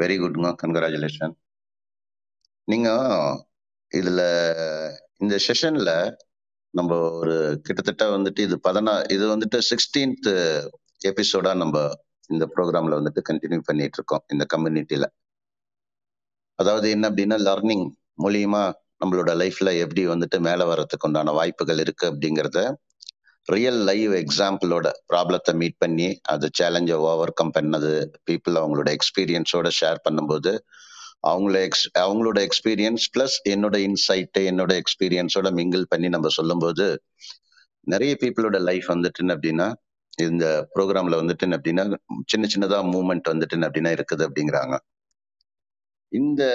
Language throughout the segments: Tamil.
வெரி குட்ங்க கங்க்ராச்சுலேஷன் நீங்க இதுல இந்த செஷன்ல நம்ம ஒரு கிட்டத்தட்ட வந்துட்டு இது பதினா இது வந்துட்டு சிக்ஸ்டீன்த் எபிசோடா நம்ம இந்த ப்ரோக்ராம்ல வந்துட்டு கண்டினியூ பண்ணிட்டு இருக்கோம் இந்த கம்யூனிட்டியில அதாவது என்ன அப்படின்னா லர்னிங் மூலியமா நம்மளோட லைஃப்ல எப்படி வந்துட்டு மேல வர்றதுக்கு உண்டான வாய்ப்புகள் இருக்கு அப்படிங்கிறத ரியல் லைவ் எக்ஸாம்பிளோட ப்ராப்ளத்தை மீட் பண்ணி அது சேலஞ்சை ஓவர் கம் பண்ணது பீப்புள் அவங்களோட எக்ஸ்பீரியன்ஸோட ஷேர் பண்ணும்போது அவங்கள எக்ஸ் அவங்களோட எக்ஸ்பீரியன்ஸ் ப்ளஸ் என்னோட இன்சைட்டு என்னோட எக்ஸ்பீரியன்ஸோட மிங்கிள் பண்ணி நம்ம சொல்லும்போது நிறைய பீப்புளோட லைஃப் வந்துட்டு அப்படின்னா இந்த ப்ரோக்ராம்ல வந்துட்டு அப்படின்னா சின்ன சின்னதா மூவ்மெண்ட் வந்துட்டு அப்படின்னா இருக்குது அப்படிங்கிறாங்க இந்த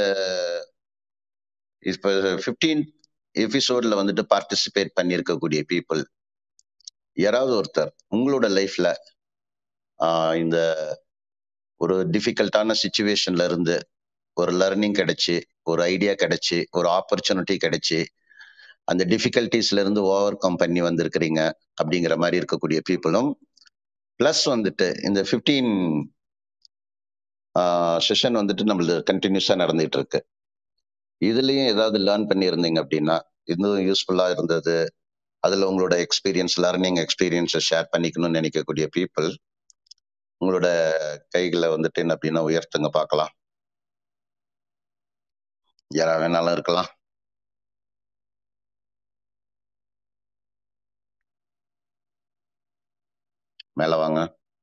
இப்ப ஃபிஃப்டீன் எபிசோட்ல வந்துட்டு பார்ட்டிசிபேட் பண்ணியிருக்கக்கூடிய பீப்புள் யாராவது ஒருத்தர் உங்களோட லைஃப்ல இந்த ஒரு டிஃபிகல்ட்டான சுச்சுவேஷன்ல இருந்து ஒரு லர்னிங் கிடைச்சி ஒரு ஐடியா கிடைச்சி ஒரு ஆப்பர்ச்சுனிட்டி கிடைச்சி அந்த டிஃபிகல்ட்டிஸ்ல இருந்து ஓவர் கம் பண்ணி வந்திருக்கிறீங்க அப்படிங்கிற மாதிரி இருக்கக்கூடிய பீப்புளும் ப்ளஸ் வந்துட்டு இந்த ஃபிஃப்டீன் செஷன் வந்துட்டு நம்மளுக்கு கண்டினியூஸா நடந்துட்டு இருக்கு இதுலயும் ஏதாவது லேர்ன் பண்ணியிருந்தீங்க அப்படின்னா இன்னும் யூஸ்ஃபுல்லா இருந்தது அதுல உங்களோட எக்ஸ்பீரியன்ஸ் லேர்னிங் எக்ஸ்பீரியன்ஸை ஷேர் பண்ணிக்கணும்னு நினைக்கக்கூடிய பீப்புள் உங்களோட கைகளை வந்துட்டு என்ன அப்படின்னா உயர்த்துங்க பார்க்கலாம் யாரா வேணாலும் இருக்கலாம் மேல வாங்க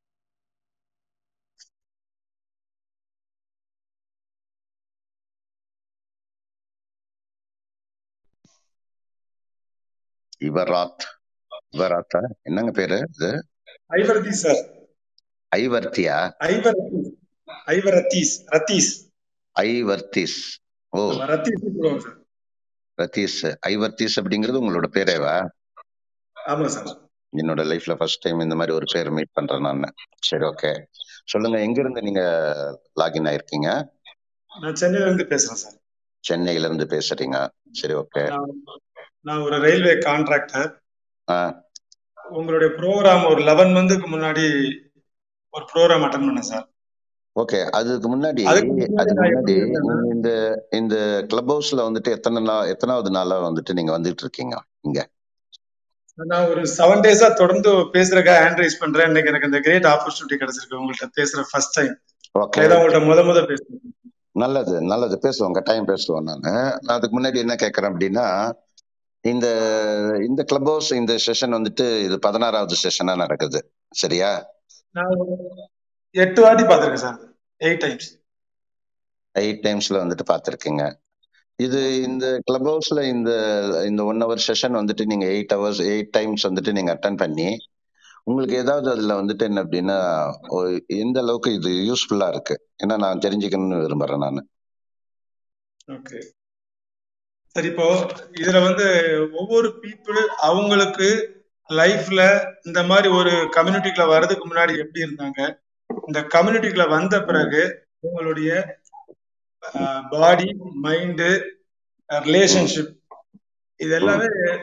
இவராத் இவராத்தா என்னங்க பேரு இது ஐவர்தி சார் ஐவர்த்தியா ஐவர் ஐவர் ரத்தீஸ் ரத்தீஸ் ஐவர்த்திஸ் ஓ ரத்தீஸ் சொல்லுவாங்க சார் ரத்தீஸ் ஐவர்த்திஸ் அப்படிங்கிறது உங்களோட பேரேவா ஆமா சார் என்னோட லைஃப்ல ஃபர்ஸ்ட் டைம் இந்த மாதிரி ஒரு பேர் மீட் பண்றேன் நான் சரி ஓகே சொல்லுங்க எங்க இருந்து நீங்க லாகின் ஆயிருக்கீங்க நான் சென்னையில இருந்து பேசுறேன் சார் சென்னையில இருந்து பேசுறீங்க சரி ஓகே நான் நான் ஒரு ரயில்வே கான்ட்ராக்டர் ஆ உங்களுடைய ப்ரோக்ராம் ஒரு லெவன் மந்த்துக்கு முன்னாடி ஒரு ப்ரோக்ராம் அட்டன் பண்ணேன் சார் ஓகே அதுக்கு முன்னாடி அதுக்கு முன்னாடி அதுக்கு நான் முன்னாடி எப்படி இருந்தேன்னா நீங்க இந்த இந்த கிளப் ஹவுஸ்ல வந்துட்டு எத்தனை நாள் எத்தனாவது நாளா வந்துட்டு நீங்க வந்துட்டு இருக்கீங்க இங்க நான் ஒரு செவன் டேஸா தொடர்ந்து பேசுறதுக்காக ஹேண்ட் ரைஸ் பண்றேன் இன்னைக்கு எனக்கு இந்த கிரேட் ஆப்பர்ச்சுனிட்டி கிடைச்சிருக்கு உங்கள்ட்ட பேசுற ஃபர்ஸ்ட் டைம் ஓகே இதான் உங்கள்ட்ட முத முத பேசுறேன் நல்லது நல்லது பேசுவோம் கட்டாயம் பேசுவோம் நான் நான் அதுக்கு முன்னாடி என்ன கேட்கறேன் அப்படின்னா இந்த இந்த கிளப் ஹவுஸ் இந்த செஷன் வந்துட்டு இது பதினாறாவது செஷனா நடக்குது சரியா நான் ஒரு எட்டு வாட்டி பார்த்திருக்கேன் சார் எயிட் டைம்ஸ் எயிட் டைம்ஸ்ல வந்துட்டு பார்த்துருக்கீங்க இது இந்த கிளப் ஹவுஸ்ல இந்த இந்த ஒன் ஹவர் செஷன் வந்துட்டு நீங்க எயிட் ஹவர்ஸ் எயிட் டைம்ஸ் வந்துட்டு நீங்க அட்டன் பண்ணி உங்களுக்கு ஏதாவது அதுல வந்துட்டு என்ன அப்படின்னா ஒ- எந்த அளவுக்கு இது யூஸ்ஃபுல்லா இருக்கு ஏன்னா நான் தெரிஞ்சுக்கணும்னு விரும்புறேன் நான் ஓகே சரி இப்போ இதுல வந்து ஒவ்வொரு பீப்புள் அவங்களுக்கு லைஃப்ல இந்த மாதிரி ஒரு கம்யூனிட்டிக்குள்ள வர்றதுக்கு முன்னாடி எப்படி இருந்தாங்க இந்த கம்யூனிட்டிக்குள்ள வந்த பிறகு உங்களுடைய பாடி மைண்டு ரிலேஷன்ஷிப் இது எல்லாமே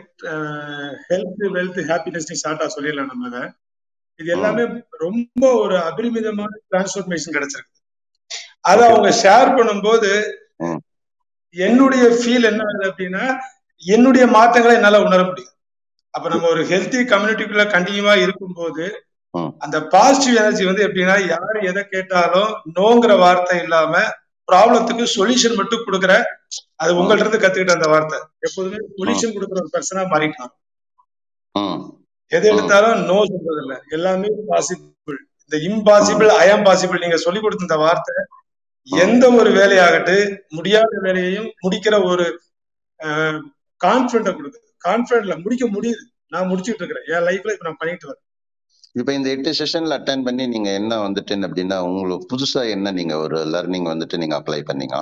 ஹெல்த் வெல்த் ஹாப்பினஸ் ஷார்ட்டா சொல்லிடலாம் நம்ம இதை இது எல்லாமே ரொம்ப ஒரு அபரிமிதமான டிரான்ஸ்ஃபர்மேஷன் கிடைச்சிருக்கு அதை ஓகே அவங்க ஷேர் பண்ணும்போது ம் என்னுடைய ஃபீல் என்ன ஆகுது அப்படின்னா என்னுடைய மாற்றங்களை என்னால உணர முடியும் அப்ப நம்ம ஒரு ஹெல்த்தி கம்யூனிட்டிக்குள்ள கண்டினியூவா இருக்கும்போது ம் அந்த பாசிட்டிவ் எனர்ஜி வந்து எப்படின்னா யார் எதை கேட்டாலும் நோங்கிற வார்த்தை இல்லாம ப்ராப்ளத்துக்கு சொல்யூஷன் மட்டும் கொடுக்குற அது ம் உங்கள்ட்ட இருந்து கத்துக்கிட்ட அந்த வார்த்தை எப்போதுமே ம் சொல்யூஷன் கொடுக்குற ஒரு பர்சனா மாறிட்டான் ம் எது ம் எடுத்தாலும் நோ சொல்றது இல்ல எல்லாமே பாசிபிள் இந்த ம் இம்பாசிபிள் ஐ ஆம் பாசிபிள் நீங்க சொல்லி கொடுத்த இந்த வார்த்தை ம் எந்த ஒரு வேலையாகட்டு முடியாத வேலையையும் முடிக்கிற ஒரு கான்பிடண்ட கொடுக்குது கான்பிடண்ட்ல முடிக்க முடியுது நான் முடிச்சிட்டு இருக்கிறேன் என் லைஃப்ல இப்ப நான் பண்ணிட்டு வரேன் இப்ப இந்த எட்டு செஷன்ல அட்டன் பண்ணி நீங்க என்ன வந்துட்டு என்ன அப்படின்னா உங்களுக்கு புதுசா என்ன நீங்க ஒரு லர்னிங் வந்துட்டு நீங்க அப்ளை பண்ணீங்க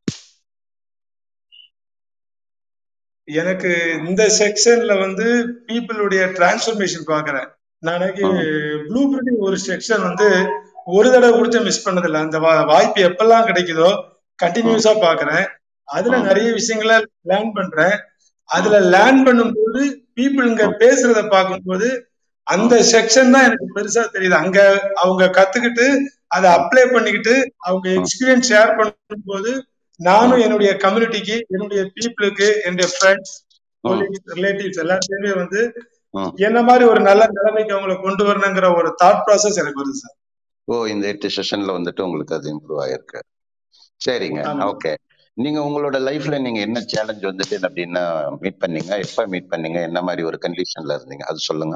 எனக்கு இந்த செக்ஷன்ல வந்து பீப்புளுடைய டிரான்ஸ்ஃபர்மேஷன் பாக்குறேன் நான் எனக்கு ம் ப்ளூ பிரிண்டிங் ஒரு செக்ஷன் வந்து ஒரு தடவை கூட மிஸ் பண்ணதில்லை அந்த வா- வாய்ப்பு எப்பெல்லாம் கிடைக்குதோ ம் கண்டினியூஸா பாக்குறேன் அதுல ம் நிறைய விஷயங்களை லேர்ன் பண்றேன் அதுல ம் லேர்ன் பண்ணும்போது பீப்புள் இங்க ம் பேசுறத பார்க்கும்போது அந்த ம் செக்ஷன் தான் எனக்கு பெருசா தெரியுது அங்க அவங்க கத்துக்கிட்டு அதை அப்ளை பண்ணிக்கிட்டு அவங்க ம். எக்ஸ்பீரியன்ஸ் ஷேர் பண்ணும்போது நானும் என்னுடைய கம்யூனிட்டிக்கு என்னுடைய பீப்புளுக்கு என்னுடைய ஃப்ரெண்ட்ஸ் ம். ரிலேட்டிவ்ஸ் எல்லாத்தையுமே வந்து ம். என்ன மாதிரி ஒரு நல்ல நிலைமைக்கு அவங்களை கொண்டு வரணுங்கிற ஒரு தாட் ப்ராசஸ் எனக்கு வருது சார் ஓ இந்த எட்டு செஷன்ல வந்துட்டு உங்களுக்கு அது இம்ப்ரூவ் ஆயிருக்கு சரிங்க ஆமா ஓகே நீங்க உங்களோட லைஃப்ல நீங்க என்ன சேலஞ்ச் வந்துட்டு அப்படின்னா மீட் பண்ணீங்க எப்ப மீட் பண்ணீங்க என்ன மாதிரி ஒரு கண்டிஷன்ல இருந்தீங்க அது சொல்லுங்க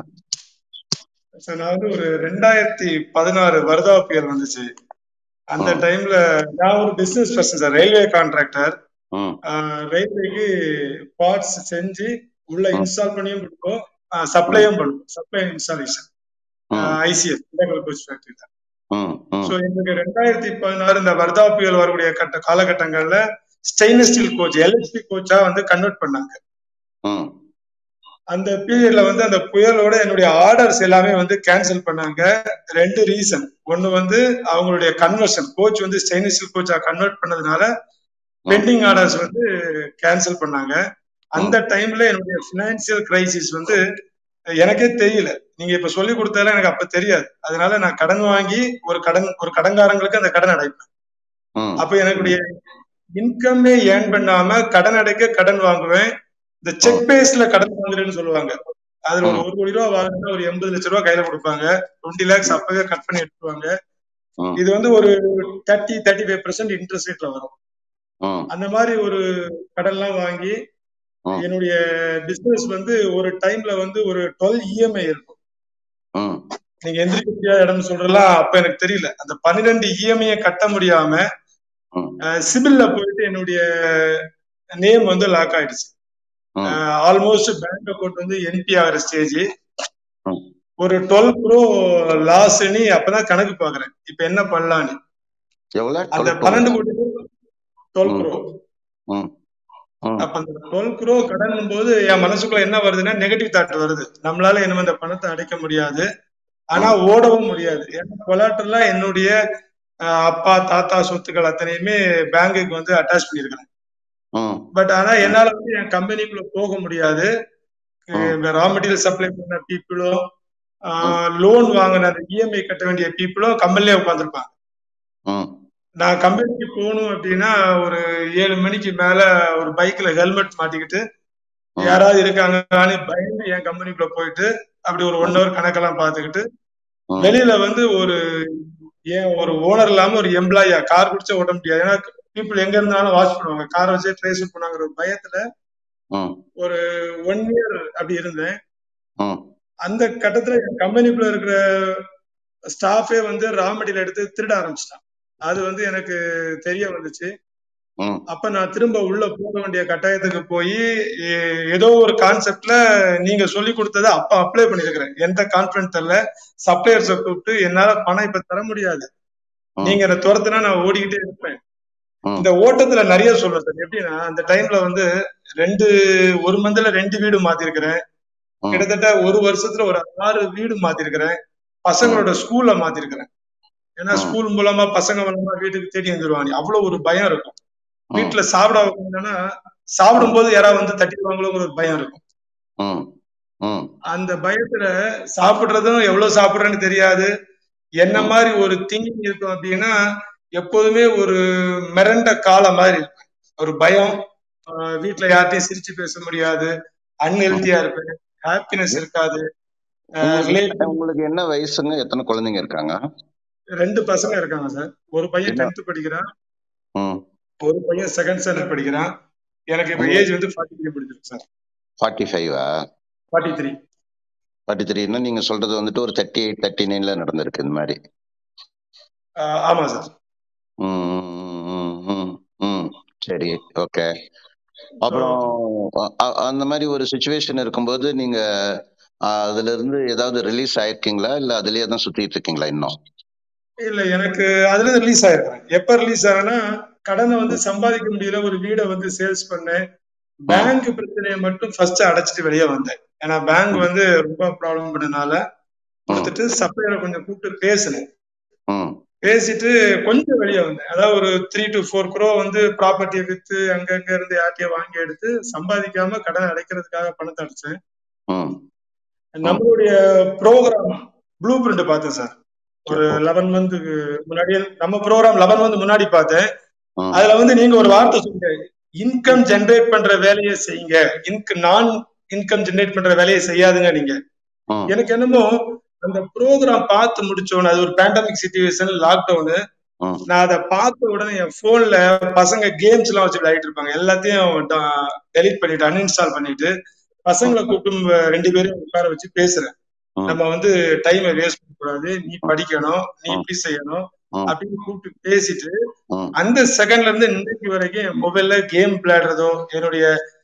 சார் நான் வந்து ஒரு ரெண்டாயிரத்தி பதினாறு வருதா புயல் வந்துச்சு அந்த ம். டைம்ல நான் ஒரு business person sir railway contractor ம் ரயில்வேக்கு பார்ட்ஸ் செஞ்சு உள்ள ம். இன்ஸ்டால் பண்ணியும் கொடுப்போம் ம். சப்ளையும் பண்ணுவோம் சப்ளை இன்ஸ்டாலேஷன் ம். ஐசிஎஸ் இண்டகல் கோச் ஃபேக்டரியில ம். ம். ஸோ எங்களுக்கு ரெண்டாயிரத்தி பதினாறு இந்த வர்தா புயல் வரக்கூடிய கட்ட காலகட்டங்கள்ல ஸ்டெயின்லெஸ் ஸ்டீல் கோச் எல்ஹெச்பி கோச்சா வந்து கன்வெர்ட் பண்ணாங்க ம். அந்த பீரியட்ல வந்து அந்த புயலோட என்னுடைய ஆர்டர்ஸ் எல்லாமே வந்து கேன்சல் பண்ணாங்க ரெண்டு ரீசன் ஒன்னு வந்து அவங்களுடைய கன்வர்ஷன் கோச் வந்து ஸ்டெயின்லெஸ் ஸ்டீல் கோச்சா கன்வெர்ட் பண்ணதுனால ம். பெண்டிங் ஆர்டர்ஸ் வந்து கேன்சல் பண்ணாங்க ம். அந்த டைம்ல என்னுடைய பினான்சியல் கிரைசிஸ் வந்து எனக்கே தெரியல நீங்க இப்ப சொல்லி கொடுத்தாலும் எனக்கு அப்ப தெரியாது அதனால நான் கடன் வாங்கி ஒரு கடன் ஒரு கடன்காரங்களுக்கு அந்த கடன் அடைப்பேன் ம். அப்ப எனக்குடைய இன்கம்மே ஏர்ன் பண்ணாம கடன் அடைக்க கடன் வாங்குவேன் இந்த ம். செக் பேஸ்ல கடன் வாங்குறேன்னு சொல்லுவாங்க அதுல ஒரு ம். ஒரு கோடி ரூபா வாங்கினா ஒரு எண்பது லட்ச ரூபா கையில கொடுப்பாங்க டுவெண்ட்டி லேக்ஸ் அப்பவே கட் பண்ணி எடுத்துருவாங்க ம். இது வந்து ஒரு thirty thirty five percent interest ரேட்ல வரும் ம். அந்த மாதிரி ஒரு கடன்லாம் வாங்கி ம். என்னுடைய பிசினஸ் வந்து ஒரு டைம்ல வந்து ஒரு டுவெல் இஎம்ஐ இருக்கும் ம். நீங்க எந்திரிக்க முடியாத இடம்னு சொல்றலாம் அப்ப எனக்கு தெரியல அந்த பன்னிரெண்டு இஎம்ஐ கட்ட முடியாம ம். சிபில்ல போயிட்டு என்னுடைய நேம் வந்து லாக் ஆயிடுச்சு ம். ஆல்மோஸ்ட் பேங்க் அக்கௌண்ட் வந்து என்பி ஆகிற ஸ்டேஜ் ம். ஒரு டுவெல் ப்ரோ லாஸ்ன்னு அப்பதான் கணக்கு பாக்குறேன் இப்ப என்ன பண்ணலான்னு எவ்வளவு அந்த டுவெல் பன்னெண்டு கோடி டுவெல் ம். க்ரோ ம். ம். அப்ப அந்த டுவெல் க்ரோ கடன் போது என் மனசுக்குள்ள என்ன வருதுன்னா நெகட்டிவ் தாட் வருது நம்மளால இனிமே அந்த பணத்தை அடைக்க முடியாது ஆனா ம். ஓடவும் முடியாது ஏன்னா கொலாட்டர்ல என்னுடைய அஹ், அப்பா தாத்தா சொத்துக்கள் அத்தனையுமே பேங்குக்கு வந்து அட்டாச் பண்ணியிருக்கிறேன் ம். பட் ஆனா என்னால வந்து என் கம்பெனிக்குள்ள போக முடியாது ம். ரா மெட்டீரியல் சப்ளை பண்ண பீப்புளும் ம். லோன் வாங்கின அந்த இஎம்ஐ கட்ட வேண்டிய பீப்புளும் கம்பெனிலே உட்காந்துருப்பாங்க ம். நான் கம்பெனிக்கு போகணும் அப்படின்னா ஒரு ஏழு மணிக்கு மேல ஒரு பைக்ல ஹெல்மெட் மாட்டிக்கிட்டு ம். யாராவது இருக்காங்கன்னு பயந்து என் கம்பெனிக்குள்ள போயிட்டு அப்படி ஒரு ஒன் ம். ஹவர் கணக்கெல்லாம் பார்த்துக்கிட்டு ம். வெளியில வந்து ஒரு ஏன் ஒரு ஓனர் இல்லாம ஒரு எம்ப்ளாயா கார் குடிச்சா ஓட்ட முடியாது ஏன்னா பீப்புள் எங்க இருந்தாலும் வாட்ச் பண்ணுவாங்க கார் வச்சே ட்ரேஸ் பண்ணுவாங்கிற ஒரு பயத்துல ம். ஒரு ஒன் இயர் அப்படி இருந்தேன் ம். அந்த கட்டத்துல என் கம்பெனிக்குள்ள இருக்கிற ஸ்டாஃபே வந்து ரா மெட்டீரியல் எடுத்து திருட ஆரம்பிச்சிட்டான் அது வந்து எனக்கு தெரிய வந்துச்சு ம். அப்ப நான் திரும்ப உள்ள போக வேண்டிய கட்டாயத்துக்கு போய் ஏதோ ஒரு கான்செப்ட்ல நீங்க சொல்லி கொடுத்ததை அப்ப அப்ளை பண்ணிருக்கிறேன் எந்த கான்பிடன்ஸ் தெரியல சப்ளையர்ஸ கூப்பிட்டு என்னால பணம் இப்ப தர முடியாது ம். நீங்க என்ன துரத்துனா நான் ஓடிக்கிட்டே இருப்பேன் ம். இந்த ஓட்டத்துல நிறைய சொல்றேன் சார் எப்படின்னா அந்த டைம்ல வந்து ரெண்டு ஒரு மந்த்ல ரெண்டு வீடு மாத்திருக்கிறேன் ம். கிட்டத்தட்ட ஒரு வருஷத்துல ஒரு ஆறு வீடு மாத்திருக்கிறேன் ம். பசங்களோட ஸ்கூல்ல மாத்திருக்கிறேன் ஏன்னா ம். ஸ்கூல் மூலமா பசங்க மூலமா வீட்டுக்கு தேடி வந்துருவாங்க அவ்வளவு ஒரு பயம் இருக்கும் ம். வீட்டுல சாப்பிட வைக்கணும்னா சாப்பிடும்போது யாராவது வந்து தட்டிடுவாங்களோங்கிற ஒரு பயம் இருக்கும் ம். ம். அந்த பயத்துல சாப்பிடுறதும் எவ்வளவு சாப்பிடுறேன்னு தெரியாது என்ன ம். மாதிரி ஒரு திங்கிங் இருக்கும் அப்படின்னா எப்போதுமே ஒரு மிரண்ட காலம் மாதிரி இருக்கும் ஒரு பயம் ஆஹ் வீட்டுல யார்ட்டையும் சிரிச்சு பேச முடியாது ம். அன்ஹெல்த்தியா இருப்பேன் ஹாப்பினஸ் இருக்காது உங்களுக்கு ரிலேட்டிவ் உங்களுக்கு என்ன வயசுங்க எத்தனை குழந்தைங்க இருக்காங்க ரெண்டு பசங்க இருக்காங்க சார் ஒரு பையன் என்ன டென்த் படிக்கிறான் ம் ஒரு பையன் செகண்ட் ஸ்டாண்டர்ட் படிக்கிறான் எனக்கு இப்ப உங்களுக்கு ஏஜ் வந்து ஃபார்ட்டி த்ரீ படிச்சிருக்கு சார் ஃபார்ட்டி ஃபைவா ஃபார்ட்டி த்ரீ ஃபார்ட்டி த்ரீன்னா நீங்க சொல்றது வந்துட்டு ஒரு தேர்ட்டி எயிட் தேர்ட்டி நைன்ல நடந்திருக்கு இந்த மாதிரி ஆமா சார் ம், ம், ம், ம். சரி ஓகே ஸோ அப்புறம் அ- அ- அந்த மாதிரி ஒரு சுச்சுவேஷன் இருக்கும்போது நீங்க அ, அதுல இருந்து ஏதாவது ரிலீஸ் ஆயிருக்கீங்களா இல்ல அதுலயே தான் சுத்திட்டு இருக்கீங்களா இன்னும் இல்ல எனக்கு அதுல ரிலீஸ் ஆயிருக்கிறேன் எப்ப ரிலீஸ் ஆனா கடனை வந்து ம், சம்பாதிக்க முடியல ஒரு வீடை வந்து சேல்ஸ் பண்ணேன் ம், பேங்க் பிரச்சனையை மட்டும் ஃபர்ஸ்ட் அடைச்சிட்டு வெளியே வந்தேன் ஏன்னா பேங்க் ம், வந்து ரொம்ப ப்ராப்ளம் பண்ணனால ம், கொடுத்துட்டு சப்ளையரை கொஞ்சம் கூப்பிட்டு பேசினேன் ம், பேசிட்டு கொஞ்சம் வெளியே வந்தேன் அதாவது ஒரு த்ரீ டு ஃபோர் க்ரோ வந்து ப்ராப்பர்ட்டியை வித்து அங்கங்க இருந்து யார்ட்டையும் வாங்கி எடுத்து சம்பாதிக்காம கடன் அடைக்கிறதுக்காக பணத்தை அடைச்சேன் ம், ம், நம்மளுடைய ப்ரோக்ராம் ப்ளூ பிரிண்ட் பார்த்தேன் சார் ஒரு எப்போ லெவன் மந்த்துக்கு முன்னாடி நம்ம ப்ரோக்ராம் லெவன் மந்த் முன்னாடி பார்த்தேன் ம் அதுல வந்து நீங்க ஒரு வார்த்தை சொல்லுங்க இன்கம் ஜெனரேட் பண்ற வேலையை செய்யுங்க இன்க் நான் இன்கம் ஜெனரேட் பண்ற வேலையை செய்யாதுங்க நீங்க ம் எனக்கு என்னமோ அந்த ப்ரோக்ராம் பார்த்து முடிச்சோன்னு அது ஒரு பேண்டமிக் சுச்சுவேஷன் லாக்டவுனு ம் நான் அதை பார்த்த உடனே என் போன்ல பசங்க கேம்ஸ் எல்லாம் வச்சு விளையாடிட்டு இருப்பாங்க எல்லாத்தையும் டெலீட் பண்ணிட்டு அன்இன்ஸ்டால் பண்ணிட்டு பசங்களை கூப்பிட்டு ரெண்டு பேரும் உட்கார வச்சு பேசுறேன் ம் நம்ம வந்து டைமை வேஸ்ட் பண்ணக்கூடாது நீ படிக்கணும் நீ ம் இப்படி செய்யணும் ம் அப்படின்னு கூப்பிட்டு பேசிட்டு ம் அந்த செகண்ட்ல இருந்து இன்னைக்கு வரைக்கும் என் மொபைல்ல கேம் விளையாடுறதோ என்னுடைய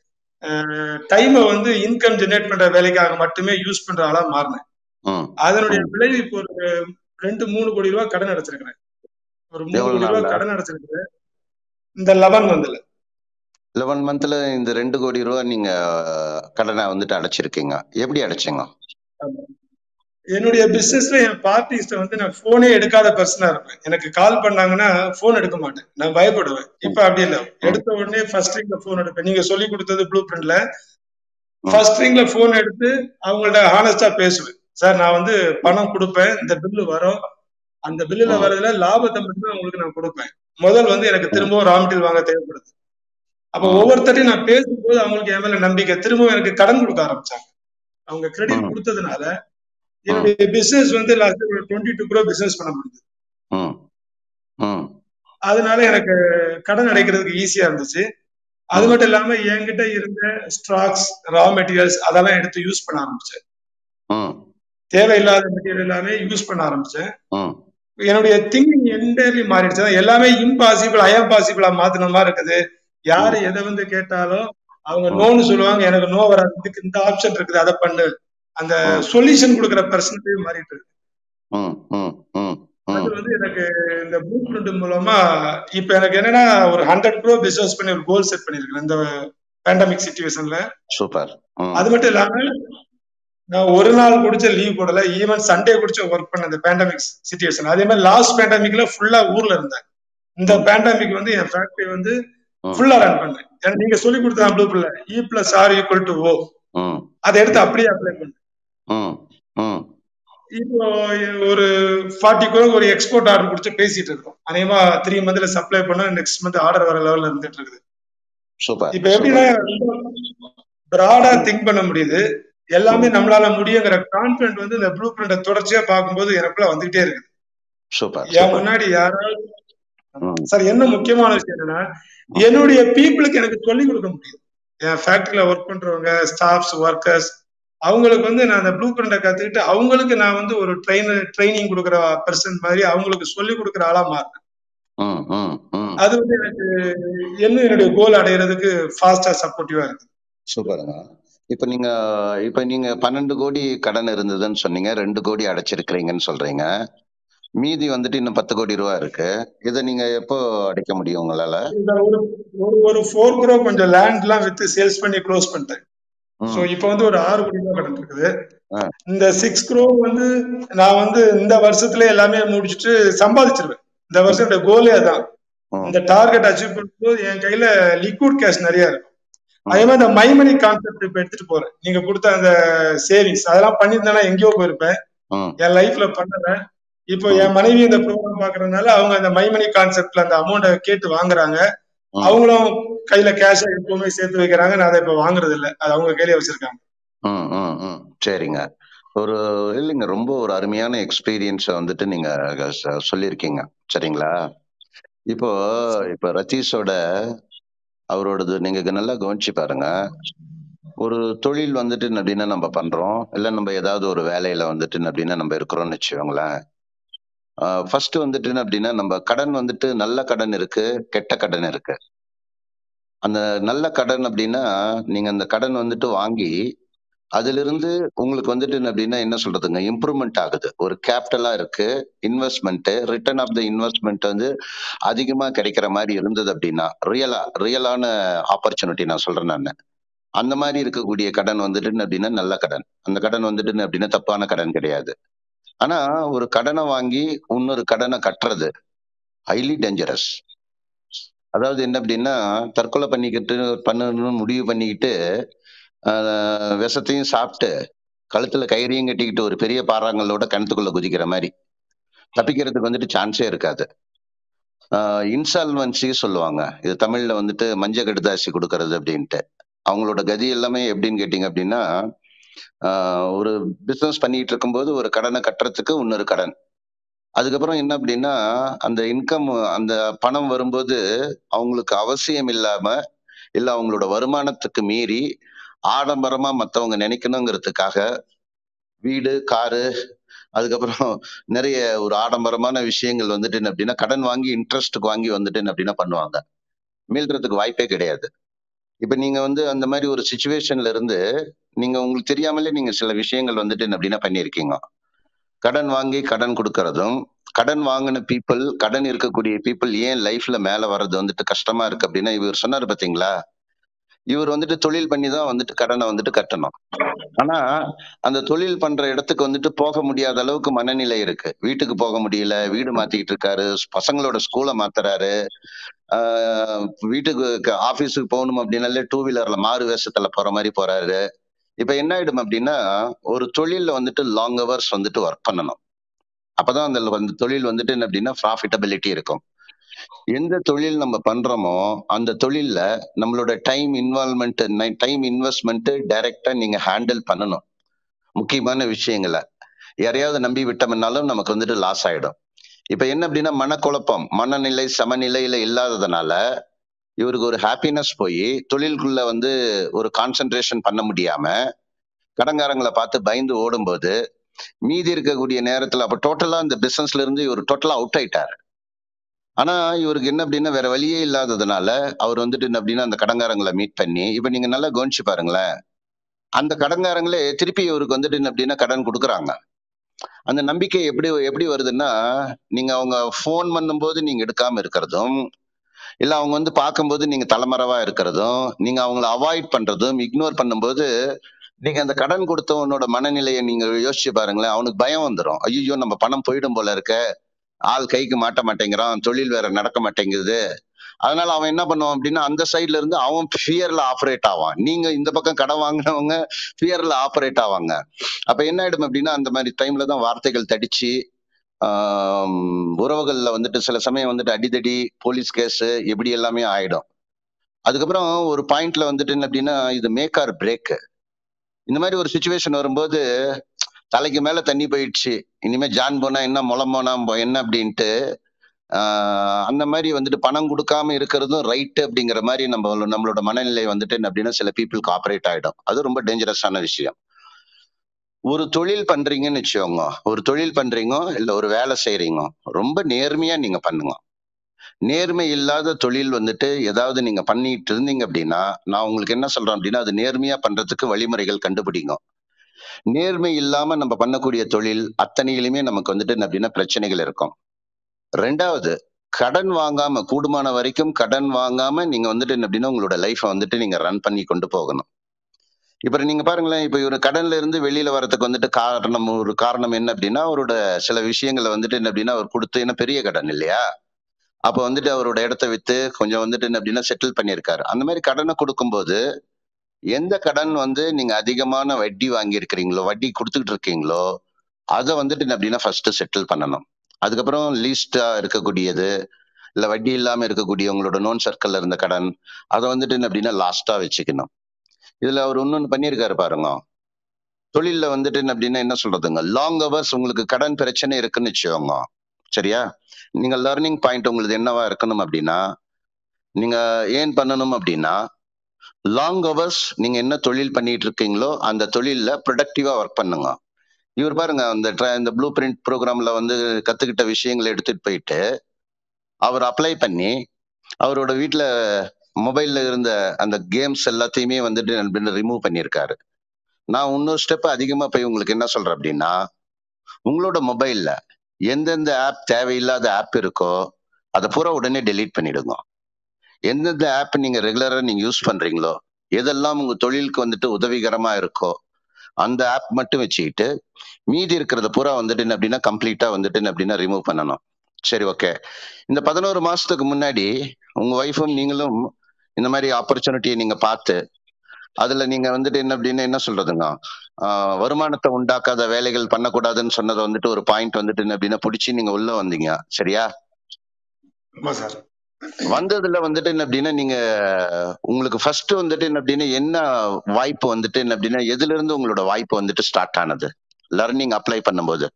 டைமை வந்து இன்கம் ஜெனரேட் பண்ற வேலைக்காக மட்டுமே யூஸ் பண்ற ஆளா மாறினேன் ம் அதனுடைய ம் விளைவு இப்போ ஒரு ரெண்டு மூணு கோடி ரூபாய் கடன் அடைச்சிருக்கிறேன் ஒரு மூணு எவ்வளவு கோடி ரூபாய் நாள்ல கடன் அடைச்சிருக்கிறேன் இந்த லெவன் மந்த்ல லெவன் மந்த்ல இந்த ரெண்டு கோடி ரூபா நீங்க கடனை வந்துட்டு அடைச்சிருக்கீங்க எப்படி அடைச்சீங்க என்னுடைய பிசினஸ்ல என் பார்ட்டிஸ்ட வந்து நான் போனே எடுக்காத பர்சனா இருப்பேன் எனக்கு கால் பண்ணாங்கன்னா போன் எடுக்க மாட்டேன் நான் பயப்படுவேன் ம் இப்ப அப்படி இல்லை ம் எடுத்த உடனே ஃபர்ஸ்ட் ரிங்ல போன் எடுப்பேன் நீங்க சொல்லி கொடுத்தது ப்ளூ பிரிண்ட்ல ம் ஃபர்ஸ்ட் ரிங்ல போன் எடுத்து அவங்கள்ட்ட ஹானஸ்டா பேசுவேன் சார் நான் வந்து பணம் கொடுப்பேன் இந்த பில்லு வரும் அந்த பில்லுல ம் வரதுல லாபத்தை மட்டும் தான் உங்களுக்கு நான் கொடுப்பேன் முதல் வந்து எனக்கு ம் திரும்பவும் ரா மெட்டீரியல் வாங்க தேவைப்படுது அப்ப ம் ஒவ்வொருத்தரையும் நான் பேசும்போது அவங்களுக்கு என் மேல நம்பிக்கை திரும்பவும் எனக்கு கடன் கொடுக்க ஆரம்பிச்சாங்க அவங்க கிரெடிட் ம் கொடுத்ததுனால ம் என்னுடைய பிசினஸ் வந்து லாஸ்ட் ஒரு டுவெண்ட்டி டூ க்ரோ பிசினஸ் பண்ண முடியுது ம் ம் அதனால எனக்கு கடன் அடைக்கிறதுக்கு ஈஸியா இருந்துச்சு அது ம் மட்டும் இல்லாம என்கிட்ட இருந்த ஸ்டாக்ஸ் ரா மெட்டீரியல்ஸ் அதெல்லாம் எடுத்து யூஸ் பண்ண ஆரம்பிச்சேன் ம் தேவையில்லாத மெட்டீரியல் எல்லாமே யூஸ் பண்ண ஆரம்பிச்சேன் ம் என்னுடைய திங்கிங் என்டையர்லி மாறிடுச்சு எல்லாமே இம்பாசிபிள் அயம் பாசிபிளா மாத்தின மாதிரி இருக்குது யாரு ம் எதை வந்து கேட்டாலும் அவங்க ம் நோன்னு சொல்லுவாங்க எனக்கு நோ வராது இதுக்கு இந்த ஆப்ஷன் இருக்குது அதை பண்ணு அந்த ம் சொல்யூஷன் கொடுக்குற பர்சன்டேஜ் மாறிட்டு இருக்கு ம் ம் ம் அது ம் வந்து எனக்கு இந்த ப்ளூ பிரிண்ட் மூலமா இப்ப எனக்கு என்னன்னா ஒரு ஹண்ட்ரட் ப்ரோ பிசினஸ் பண்ணி ஒரு கோல் செட் பண்ணிருக்கேன் இந்த பேண்டமிக் சுச்சுவேஷன்ல சூப்பர் ம் அது மட்டும் இல்லாம நான் ஒரு நாள் குடிச்ச லீவ் போடல ஈவன் சண்டே குடிச்ச ஒர்க் பண்ண இந்த பேண்டமிக் சுச்சுவேஷன் அதே மாதிரி லாஸ்ட் பேண்டமிக்ல ஃபுல்லா ஊர்ல இருந்தேன் இந்த ம் பேண்டமிக் வந்து என் ஃபேக்டரி வந்து ம் ஃபுல்லா ரன் பண்ணேன் ஏன்னா நீங்க சொல்லி கொடுத்த ப்ளூ பிரிண்ட்ல E plus R equal to O ம் அதை எடுத்து அப்படியே அப்ளை பண்ணேன் ம் ம் இப்போ ஒரு ஃபார்ட்டி கோருக்கு ஒரு எக்ஸ்போர்ட் ஆர்டர் கொடுத்து பேசிட்டு இருக்கோம் அநேகமா த்ரீ மந்த்ல சப்ளை பண்ண நெக்ஸ்ட் மந்த் ஆர்டர் வர லெவல்ல இருந்துட்டு இருக்குது சூப்பர் இப்போ எப்படின்னா பிராடா திங்க் பண்ண முடியுது எல்லாமே ம் நம்மளால முடியுங்கிற கான்பிடன்ட் வந்து இந்த ப்ளூ பிரிண்ட தொடர்ச்சியா பார்க்கும்போது எனக்குள்ள வந்துகிட்டே இருக்கு சூப்பர் என் சூப்பர் முன்னாடி யாராவது ம் சார் என்ன முக்கியமான விஷயம் என்னன்னா என்னுடைய பீப்புளுக்கு எனக்கு சொல்லிக் கொடுக்க முடியும் என் ஃபேக்டரியில ஒர்க் பண்றவங்க ஸ்டாஃப்ஸ் ஒர்க்கர்ஸ் அவங்களுக்கு வந்து நான் அந்த ப்ளூ பிரிண்ட கத்துக்கிட்டு அவங்களுக்கு நான் வந்து ஒரு ட்ரெயினர் ட்ரைனிங் கொடுக்குற பர்சன் மாதிரி அவங்களுக்கு சொல்லி கொடுக்குற ஆளா மாறேன் ம் ம் ம் அது வந்து எனக்கு இன்னும் என்னுடைய கோல் அடையிறதுக்கு ஃபாஸ்டா சப்போர்ட்டிவா இருக்கு சூப்பருங்க இப்ப நீங்க இப்ப நீங்க பன்னெண்டு கோடி கடன் இருந்ததுன்னு சொன்னீங்க ரெண்டு கோடி அடைச்சிருக்கிறீங்கன்னு சொல்றீங்க மீதி வந்துட்டு இன்னும் பத்து கோடி ரூபா இருக்கு இதை நீங்க எப்போ அடைக்க முடியும் உங்களால இந்த ஒரு ஒரு ஒரு ஃபோர் க்ரோ கொஞ்சம் லேண்ட் எல்லாம் வித்து சேல்ஸ் பண்ணி க்ளோஸ் பண்ணிட்டேன் ஸோ ம் இப்போ வந்து ஒரு ஆறு கோடி ரூபாய் கடன் இருக்குது ஆ, இந்த சிக்ஸ் க்ரோ வந்து நான் வந்து இந்த வருஷத்துல எல்லாமே முடிச்சுட்டு சம்பாதிச்சிருவேன் இந்த வருஷத்தோட கோலே அதான் ம், இந்த டார்கெட் அச்சீவ் பண்ணும்போது என் கையில லிக்விட் கேஷ் நிறைய இருக்கும் அதே ம், மாதிரி இந்த மைமனி கான்செப்ட் இப்ப எடுத்துட்டு போறேன் நீங்க கொடுத்த அந்த சேவிங்ஸ் அதெல்லாம் பண்ணியிருந்தேன்னா எங்கேயோ போயிருப்பேன் ம், என் லைஃப்ல பண்ணல இப்போ ம், என் மனைவி இந்த ப்ரோக்ராம் பாக்குறதுனால அவங்க அந்த மைமனி கான்செப்ட்ல அந்த அமௌண்ட்டை கேட்டு வாங்குறாங்க ம், அவங்களும் கையில கேஷ் எப்பவுமே சேர்த்து வைக்கிறாங்க நான் அதை இப்ப வாங்குறது இல்ல அது அவங்க கையில வச்சிருக்காங்க ம், ம், ம். சரிங்க ஒரு இல்லைங்க ரொம்ப ஒரு அருமையான எக்ஸ்பீரியன்ஸை வந்துட்டு நீங்க ச- சொல்லியிருக்கீங்க சரிங்களா இப்போ இப்ப ரத்தீஷோட அவரோடது நீங்க நல்லா கவனிச்சு பாருங்க ஒரு தொழில் வந்துட்டு அப்படின்னா நம்ம பண்றோம் இல்ல நம்ம ஏதாவது ஒரு வேலையில வந்துட்டு அப்படின்னா நம்ம இருக்கிறோம்னு வச்சுக்கோங்களேன் ஃபர்ஸ்ட் வந்துட்டு என்ன அப்படின்னா நம்ம கடன் வந்துட்டு நல்ல கடன் இருக்கு கெட்ட கடன் இருக்கு அந்த நல்ல கடன் அப்படின்னா நீங்க அந்த கடன் வந்துட்டு வாங்கி அதுல இருந்து உங்களுக்கு வந்துட்டு என்ன அப்படின்னா என்ன சொல்றதுங்க இம்ப்ரூவ்மெண்ட் ஆகுது ஒரு கேபிட்டலா இருக்கு investment return of the investment வந்து அதிகமா கிடைக்கிற மாதிரி இருந்தது அப்படின்னா ரியலா ரியலான ஆப்பர்ச்சுனிட்டி நான் சொல்றேன் நான் அந்த மாதிரி இருக்கக்கூடிய கடன் வந்துட்டு என்ன அப்படின்னா நல்ல கடன் அந்த கடன் வந்துட்டு என்ன அப்படின்னா தப்பான கடன் கிடையாது ஆனா ஒரு கடனை வாங்கி இன்னொரு கடனை கட்டுறது ஹைலி டேஞ்சரஸ் அதாவது என்ன அப்படின்னா தற்கொலை பண்ணிக்கிட்டு பண்ணணும்னு முடிவு பண்ணிக்கிட்டு ஆஹ், விஷத்தையும் சாப்பிட்டு கழுத்துல கயிறையும் கட்டிக்கிட்டு ஒரு பெரிய பாறாங்களோட கிணத்துக்குள்ள குதிக்கிற மாதிரி தப்பிக்கிறதுக்கு வந்துட்டு சான்ஸே இருக்காது இன்சால்வன்சி சொல்லுவாங்க இது தமிழ்ல வந்துட்டு மஞ்ச கடுதாசி கொடுக்கறது அப்படின்ட்டு அவங்களோட கதி எல்லாமே எப்படின்னு கேட்டீங்க அப்படின்னா ஆஹ் ஒரு பிசினஸ் பண்ணிட்டு இருக்கும்போது ஒரு கடனை கட்டுறதுக்கு இன்னொரு கடன் அதுக்கப்புறம் என்ன அப்படின்னா அந்த இன்கம் அந்த பணம் வரும்போது அவங்களுக்கு அவசியம் இல்லாம இல்ல அவங்களோட வருமானத்துக்கு மீறி ஆடம்பரமா மத்தவங்க நினைக்கணுங்கிறதுக்காக வீடு காரு அதுக்கப்புறம் நிறைய ஒரு ஆடம்பரமான விஷயங்கள் வந்துட்டு என்ன அப்படின்னா கடன் வாங்கி இன்ட்ரெஸ்ட்டுக்கு வாங்கி வந்துட்டு என்ன அப்படின்னா பண்ணுவாங்க மீள்றதுக்கு வாய்ப்பே கிடையாது இப்ப நீங்க வந்து அந்த மாதிரி ஒரு சுச்சுவேஷன்ல இருந்து நீங்க உங்களுக்கு தெரியாமலே நீங்க சில விஷயங்கள் வந்துட்டு என்ன அப்படின்னா பண்ணியிருக்கீங்க கடன் வாங்கி கடன் கொடுக்கறதும் கடன் வாங்கின பீப்புள் கடன் இருக்கக்கூடிய பீப்புள் ஏன் லைஃப்ல மேல வர்றது வந்துட்டு கஷ்டமா இருக்கு அப்படின்னா இவர் சொன்னாரு பாத்தீங்களா இவர் வந்துட்டு தொழில் பண்ணி தான் வந்துட்டு கடனை வந்துட்டு கட்டணும் ஆனா அந்த தொழில் பண்ற இடத்துக்கு வந்துட்டு போக முடியாத அளவுக்கு மனநிலை இருக்கு வீட்டுக்கு போக முடியல வீடு மாத்திக்கிட்டு இருக்காரு பசங்களோட ஸ்கூலை மாத்துறாரு ஆஹ் வீட்டுக்கு ஆபீஸுக்கு போகணும் அப்படின்னாலே டூ வீலர்ல மாறு வேஷத்துல போற மாதிரி போறாரு இப்ப என்ன ஆயிடும் அப்படின்னா ஒரு தொழில்ல வந்துட்டு லாங் ஹவர்ஸ் வந்துட்டு ஒர்க் பண்ணணும் அப்பதான் அந்த அந்த தொழில் வந்துட்டு என்ன அப்படின்னா ப்ராஃபிட்டபிலிட்டி இருக்கும் எந்த தொழில் நம்ம பண்றோமோ அந்த தொழில்ல நம்மளோட டைம் இன்வால்மெண்ட் டைம் இன்வெஸ்ட்மெண்ட் டைரக்டா நீங்க ஹேண்டில் பண்ணணும் முக்கியமான விஷயங்களை யாரையாவது நம்பி விட்டோம்னாலும் நமக்கு வந்துட்டு லாஸ் ஆயிடும் இப்ப என்ன அப்படின்னா மனக்குழப்பம் மனநிலை சமநிலையில இல்லாததுனால இவருக்கு ஒரு ஹாப்பினஸ் போய் தொழிலுக்குள்ள வந்து ஒரு கான்சென்ட்ரேஷன் பண்ண முடியாம கடங்காரங்களை பார்த்து பயந்து ஓடும்போது மீதி இருக்கக்கூடிய நேரத்துல அப்ப டோட்டலா இந்த பிசினஸ்ல இருந்து இவர் டோட்டலா அவுட் ஆயிட்டாரு ஆனா இவருக்கு என்ன அப்படின்னா வேற வழியே இல்லாததுனால அவர் வந்துட்டு என்ன அப்படின்னா அந்த கடங்காரங்களை மீட் பண்ணி இப்ப நீங்க நல்லா கவனிச்சு பாருங்களேன் அந்த கடங்காரங்களே திருப்பி இவருக்கு வந்துட்டு என்ன அப்படின்னா கடன் கொடுக்குறாங்க அந்த நம்பிக்கை எப்படி எப்படி வருதுன்னா நீங்க அவங்க ஃபோன் பண்ணும்போது நீங்க எடுக்காம இருக்கிறதும் இல்ல அவங்க வந்து பார்க்கும்போது நீங்க தலைமறைவா இருக்கிறதும் நீங்க அவங்கள அவாய்ட் பண்றதும் இக்னோர் பண்ணும்போது நீங்க அந்த கடன் கொடுத்தவனோட மனநிலையை நீங்க யோசிச்சு பாருங்களேன் அவனுக்கு பயம் வந்துடும் ஐயோ நம்ம பணம் போயிடும் போல இருக்க ஆள் கைக்கு மாட்ட மாட்டேங்கிறான் தொழில் வேற நடக்க மாட்டேங்குது அதனால அவன் என்ன பண்ணுவான் அப்படின்னா அந்த சைட்ல இருந்து அவன் ஃபியர்ல ஆப்ரேட் ஆவான் நீங்க இந்த பக்கம் கடன் வாங்கினவங்க ஃபியர்ல ஆப்ரேட் ஆவாங்க அப்ப என்ன ஆயிடும் அப்படின்னா அந்த மாதிரி டைம்ல தான் வார்த்தைகள் தடிச்சு ஆஹ் உறவுகள்ல வந்துட்டு சில சமயம் வந்துட்டு அடிதடி போலீஸ் கேஸ் இப்படி எல்லாமே ஆயிடும் அதுக்கப்புறம் ஒரு பாயிண்ட்ல வந்துட்டு என்ன அப்படின்னா இது மேக் ஆர் பிரேக் இந்த மாதிரி ஒரு சுச்சுவேஷன் வரும்போது தலைக்கு மேல தண்ணி போயிடுச்சு இனிமே ஜான் போனா என்ன முளம் போனா என்ன அப்படின்ட்டு ஆஹ் அந்த மாதிரி வந்துட்டு பணம் கொடுக்காம இருக்கிறதும் ரைட்டு அப்படிங்கிற மாதிரி நம்ம நம்மளோட மனநிலை வந்துட்டு என்ன அப்படின்னா சில பீப்புளுக்கு ஆப்ரேட் ஆயிடும் அது ரொம்ப டேஞ்சரஸான விஷயம் ஒரு தொழில் பண்றீங்கன்னு வச்சுக்கோங்க ஒரு தொழில் பண்றீங்க இல்ல ஒரு வேலை செய்றீங்க ரொம்ப நேர்மையா நீங்க பண்ணுங்க நேர்மை இல்லாத தொழில் வந்துட்டு ஏதாவது நீங்க பண்ணிட்டு இருந்தீங்க அப்படின்னா நான் உங்களுக்கு என்ன சொல்றேன் அப்படின்னா அது நேர்மையா பண்றதுக்கு வழிமுறைகள் கண்டுபிடிங்க நேர்மை இல்லாம நம்ம பண்ணக்கூடிய தொழில் அத்தனையிலுமே நமக்கு வந்துட்டு என்ன அப்படின்னா பிரச்சனைகள் இருக்கும் ரெண்டாவது கடன் வாங்காம கூடுமான வரைக்கும் கடன் வாங்காம நீங்க வந்துட்டு என்ன அப்படின்னா உங்களோட லைஃப்பை வந்துட்டு நீங்க ரன் பண்ணி கொண்டு போகணும் இப்ப நீங்க பாருங்களேன் இப்ப இவர் கடன்ல இருந்து வெளியில வரதுக்கு வந்துட்டு காரணம் ஒரு காரணம் என்ன அப்படின்னா அவரோட சில விஷயங்களை வந்துட்டு என்ன அப்படின்னா அவர் கொடுத்து என்ன பெரிய கடன் இல்லையா அப்ப வந்துட்டு அவரோட இடத்த வித்து கொஞ்சம் வந்துட்டு என்ன அப்படின்னா செட்டில் பண்ணியிருக்காரு அந்த மாதிரி கடனை கொடுக்கும்போது எந்த கடன் வந்து நீங்க அதிகமான வட்டி வாங்கி இருக்கிறீங்களோ வட்டி கொடுத்துக்கிட்டு இருக்கீங்களோ அதை வந்துட்டு என்ன அப்படின்னா ஃபர்ஸ்ட் செட்டில் பண்ணணும் அதுக்கப்புறம் லீஸ்டா இருக்கக்கூடியது இல்ல வட்டி இல்லாம இருக்கக்கூடிய உங்களோட நோன் சர்க்கிள்ல இருந்த கடன் அதை வந்துட்டு என்ன அப்படின்னா லாஸ்டா வச்சுக்கணும் இதுல அவர் இன்னொன்னு பண்ணியிருக்காரு பாருங்க தொழில்ல வந்துட்டு என்ன அப்படின்னா என்ன சொல்றதுங்க லாங் ஹவர்ஸ் உங்களுக்கு கடன் பிரச்சனை இருக்குன்னு வச்சுக்கோங்க சரியா நீங்க லேர்னிங் பாயிண்ட் உங்களுக்கு என்னவா இருக்கணும் அப்படின்னா நீங்க ஏன் பண்ணணும் அப்படின்னா லாங் ஹவர்ஸ் நீங்க என்ன தொழில் பண்ணிட்டு இருக்கீங்களோ அந்த தொழில்ல ப்ரொடக்டிவா ஒர்க் பண்ணுங்க இவர் பாருங்க அந்த tra- இந்த ப்ளூ பிரிண்ட் ப்ரோக்ராம்ல வந்து கத்துக்கிட்ட விஷயங்களை எடுத்துட்டு போயிட்டு அவர் அப்ளை பண்ணி அவரோட வீட்ல மொபைல்ல இருந்த அந்த கேம்ஸ் எல்லாத்தையுமே வந்துட்டு ரிமூவ் பண்ணியிருக்காரு நான் இன்னொரு ஸ்டெப் அதிகமா போய் உங்களுக்கு என்ன சொல்றேன் அப்படின்னா உங்களோட மொபைல்ல எந்தெந்த ஆப் தேவையில்லாத ஆப் இருக்கோ அதை பூரா உடனே டெலீட் பண்ணிடுங்க எந்தெந்த ஆப் நீங்க ரெகுலரா நீங்க யூஸ் பண்றீங்களோ எதெல்லாம் உங்க தொழிலுக்கு வந்துட்டு உதவிகரமா இருக்கோ அந்த ஆப் மட்டும் வச்சுக்கிட்டு மீதி இருக்கிறத பூரா வந்துட்டு என்ன அப்படின்னா கம்ப்ளீட்டா வந்துட்டு என்ன அப்படின்னா ரிமூவ் பண்ணணும் சரி ஓகே இந்த பதினோரு மாசத்துக்கு முன்னாடி உங்க ஒய்ஃபும் நீங்களும் இந்த மாதிரி ஆப்பர்ச்சுனிட்டியை நீங்க பார்த்து அதுல நீங்க வந்துட்டு என்ன அப்படின்னு என்ன சொல்றதுங்க ஆஹ் வருமானத்தை உண்டாக்காத வேலைகள் பண்ணக்கூடாதுன்னு சொன்னதை வந்துட்டு ஒரு பாயிண்ட் வந்துட்டு என்ன அப்படின்னா பிடிச்சி நீங்க உள்ள வந்தீங்க சரியா ஆமா சார் வந்ததுல வந்துட்டு என்ன அப்படின்னா நீங்க உங்களுக்கு ஃபர்ஸ்ட் வந்துட்டு என்ன அப்படின்னா என்ன வாய்ப்பு வந்துட்டு என்ன அப்படின்னா எதுல இருந்து உங்களோட வாய்ப்பு வந்துட்டு ஸ்டார்ட் ஆனது லர்னிங் அப்ளை பண்ணும்போது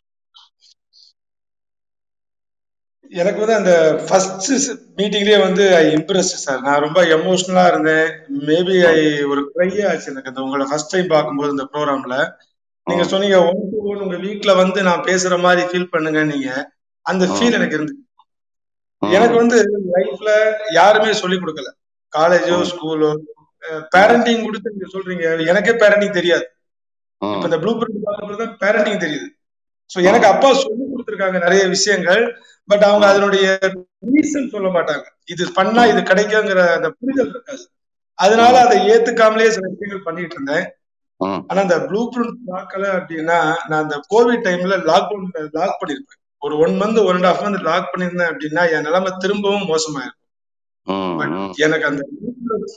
எனக்கு வந்து அந்த ஃபர்ஸ்ட் மீட்டிங்லயே வந்து ஐ இம்ப்ரெஸ் சார் நான் ரொம்ப எமோஷனலா இருந்தேன் மேபி ஐ ஒரு க்ரை ஆச்சு எனக்கு அந்த உங்களை ஃபர்ஸ்ட் டைம் பார்க்கும்போது இந்த ப்ரோக்ராம்ல நீங்க ம், சொன்னீங்க ஒன் டு ஒன் உங்க வீட்ல வந்து நான் பேசுற மாதிரி ஃபீல் பண்ணுங்க நீங்க அந்த ம், ஃபீல் எனக்கு இருந்து ம், எனக்கு வந்து லைஃப்ல யாருமே சொல்லி கொடுக்கல காலேஜோ ம், ஸ்கூலோ ம், பேரண்டிங் கொடுத்து நீங்க சொல்றீங்க எனக்கே பேரண்டிங் தெரியாது இப்ப ம், இந்த ப்ளூ பிரிண்ட் பார்க்கும்போது தான் பேரண்டிங் தெரியுது ஸோ எனக்கு ம், அப்பா சொல்லி கொடுத்துருக்காங்க நிறைய விஷயங்கள் பட் அவங்க ம், அதனுடைய ரீசன் சொல்ல மாட்டாங்க இது பண்ணா ம், இது கிடைக்குங்கிற அந்த புரிதல் இருக்காது அதனால ம், அதை ஏத்துக்காமலே சில விஷயங்கள் பண்ணிட்டு இருந்தேன் ம், ஆனா அந்த ப்ளூ பிரிண்ட் பார்க்கல அப்படின்னா நான் அந்த கோவிட் டைம்ல லாக்டவுன் லாக் பண்ணிருப்பேன் ஒரு one month one and half month lock பண்ணியிருந்தேன் அப்படின்னா என் நிலைமை திரும்பவும் மோசமாயிருக்கும் ம், பட் ம், எனக்கு அந்த ம்,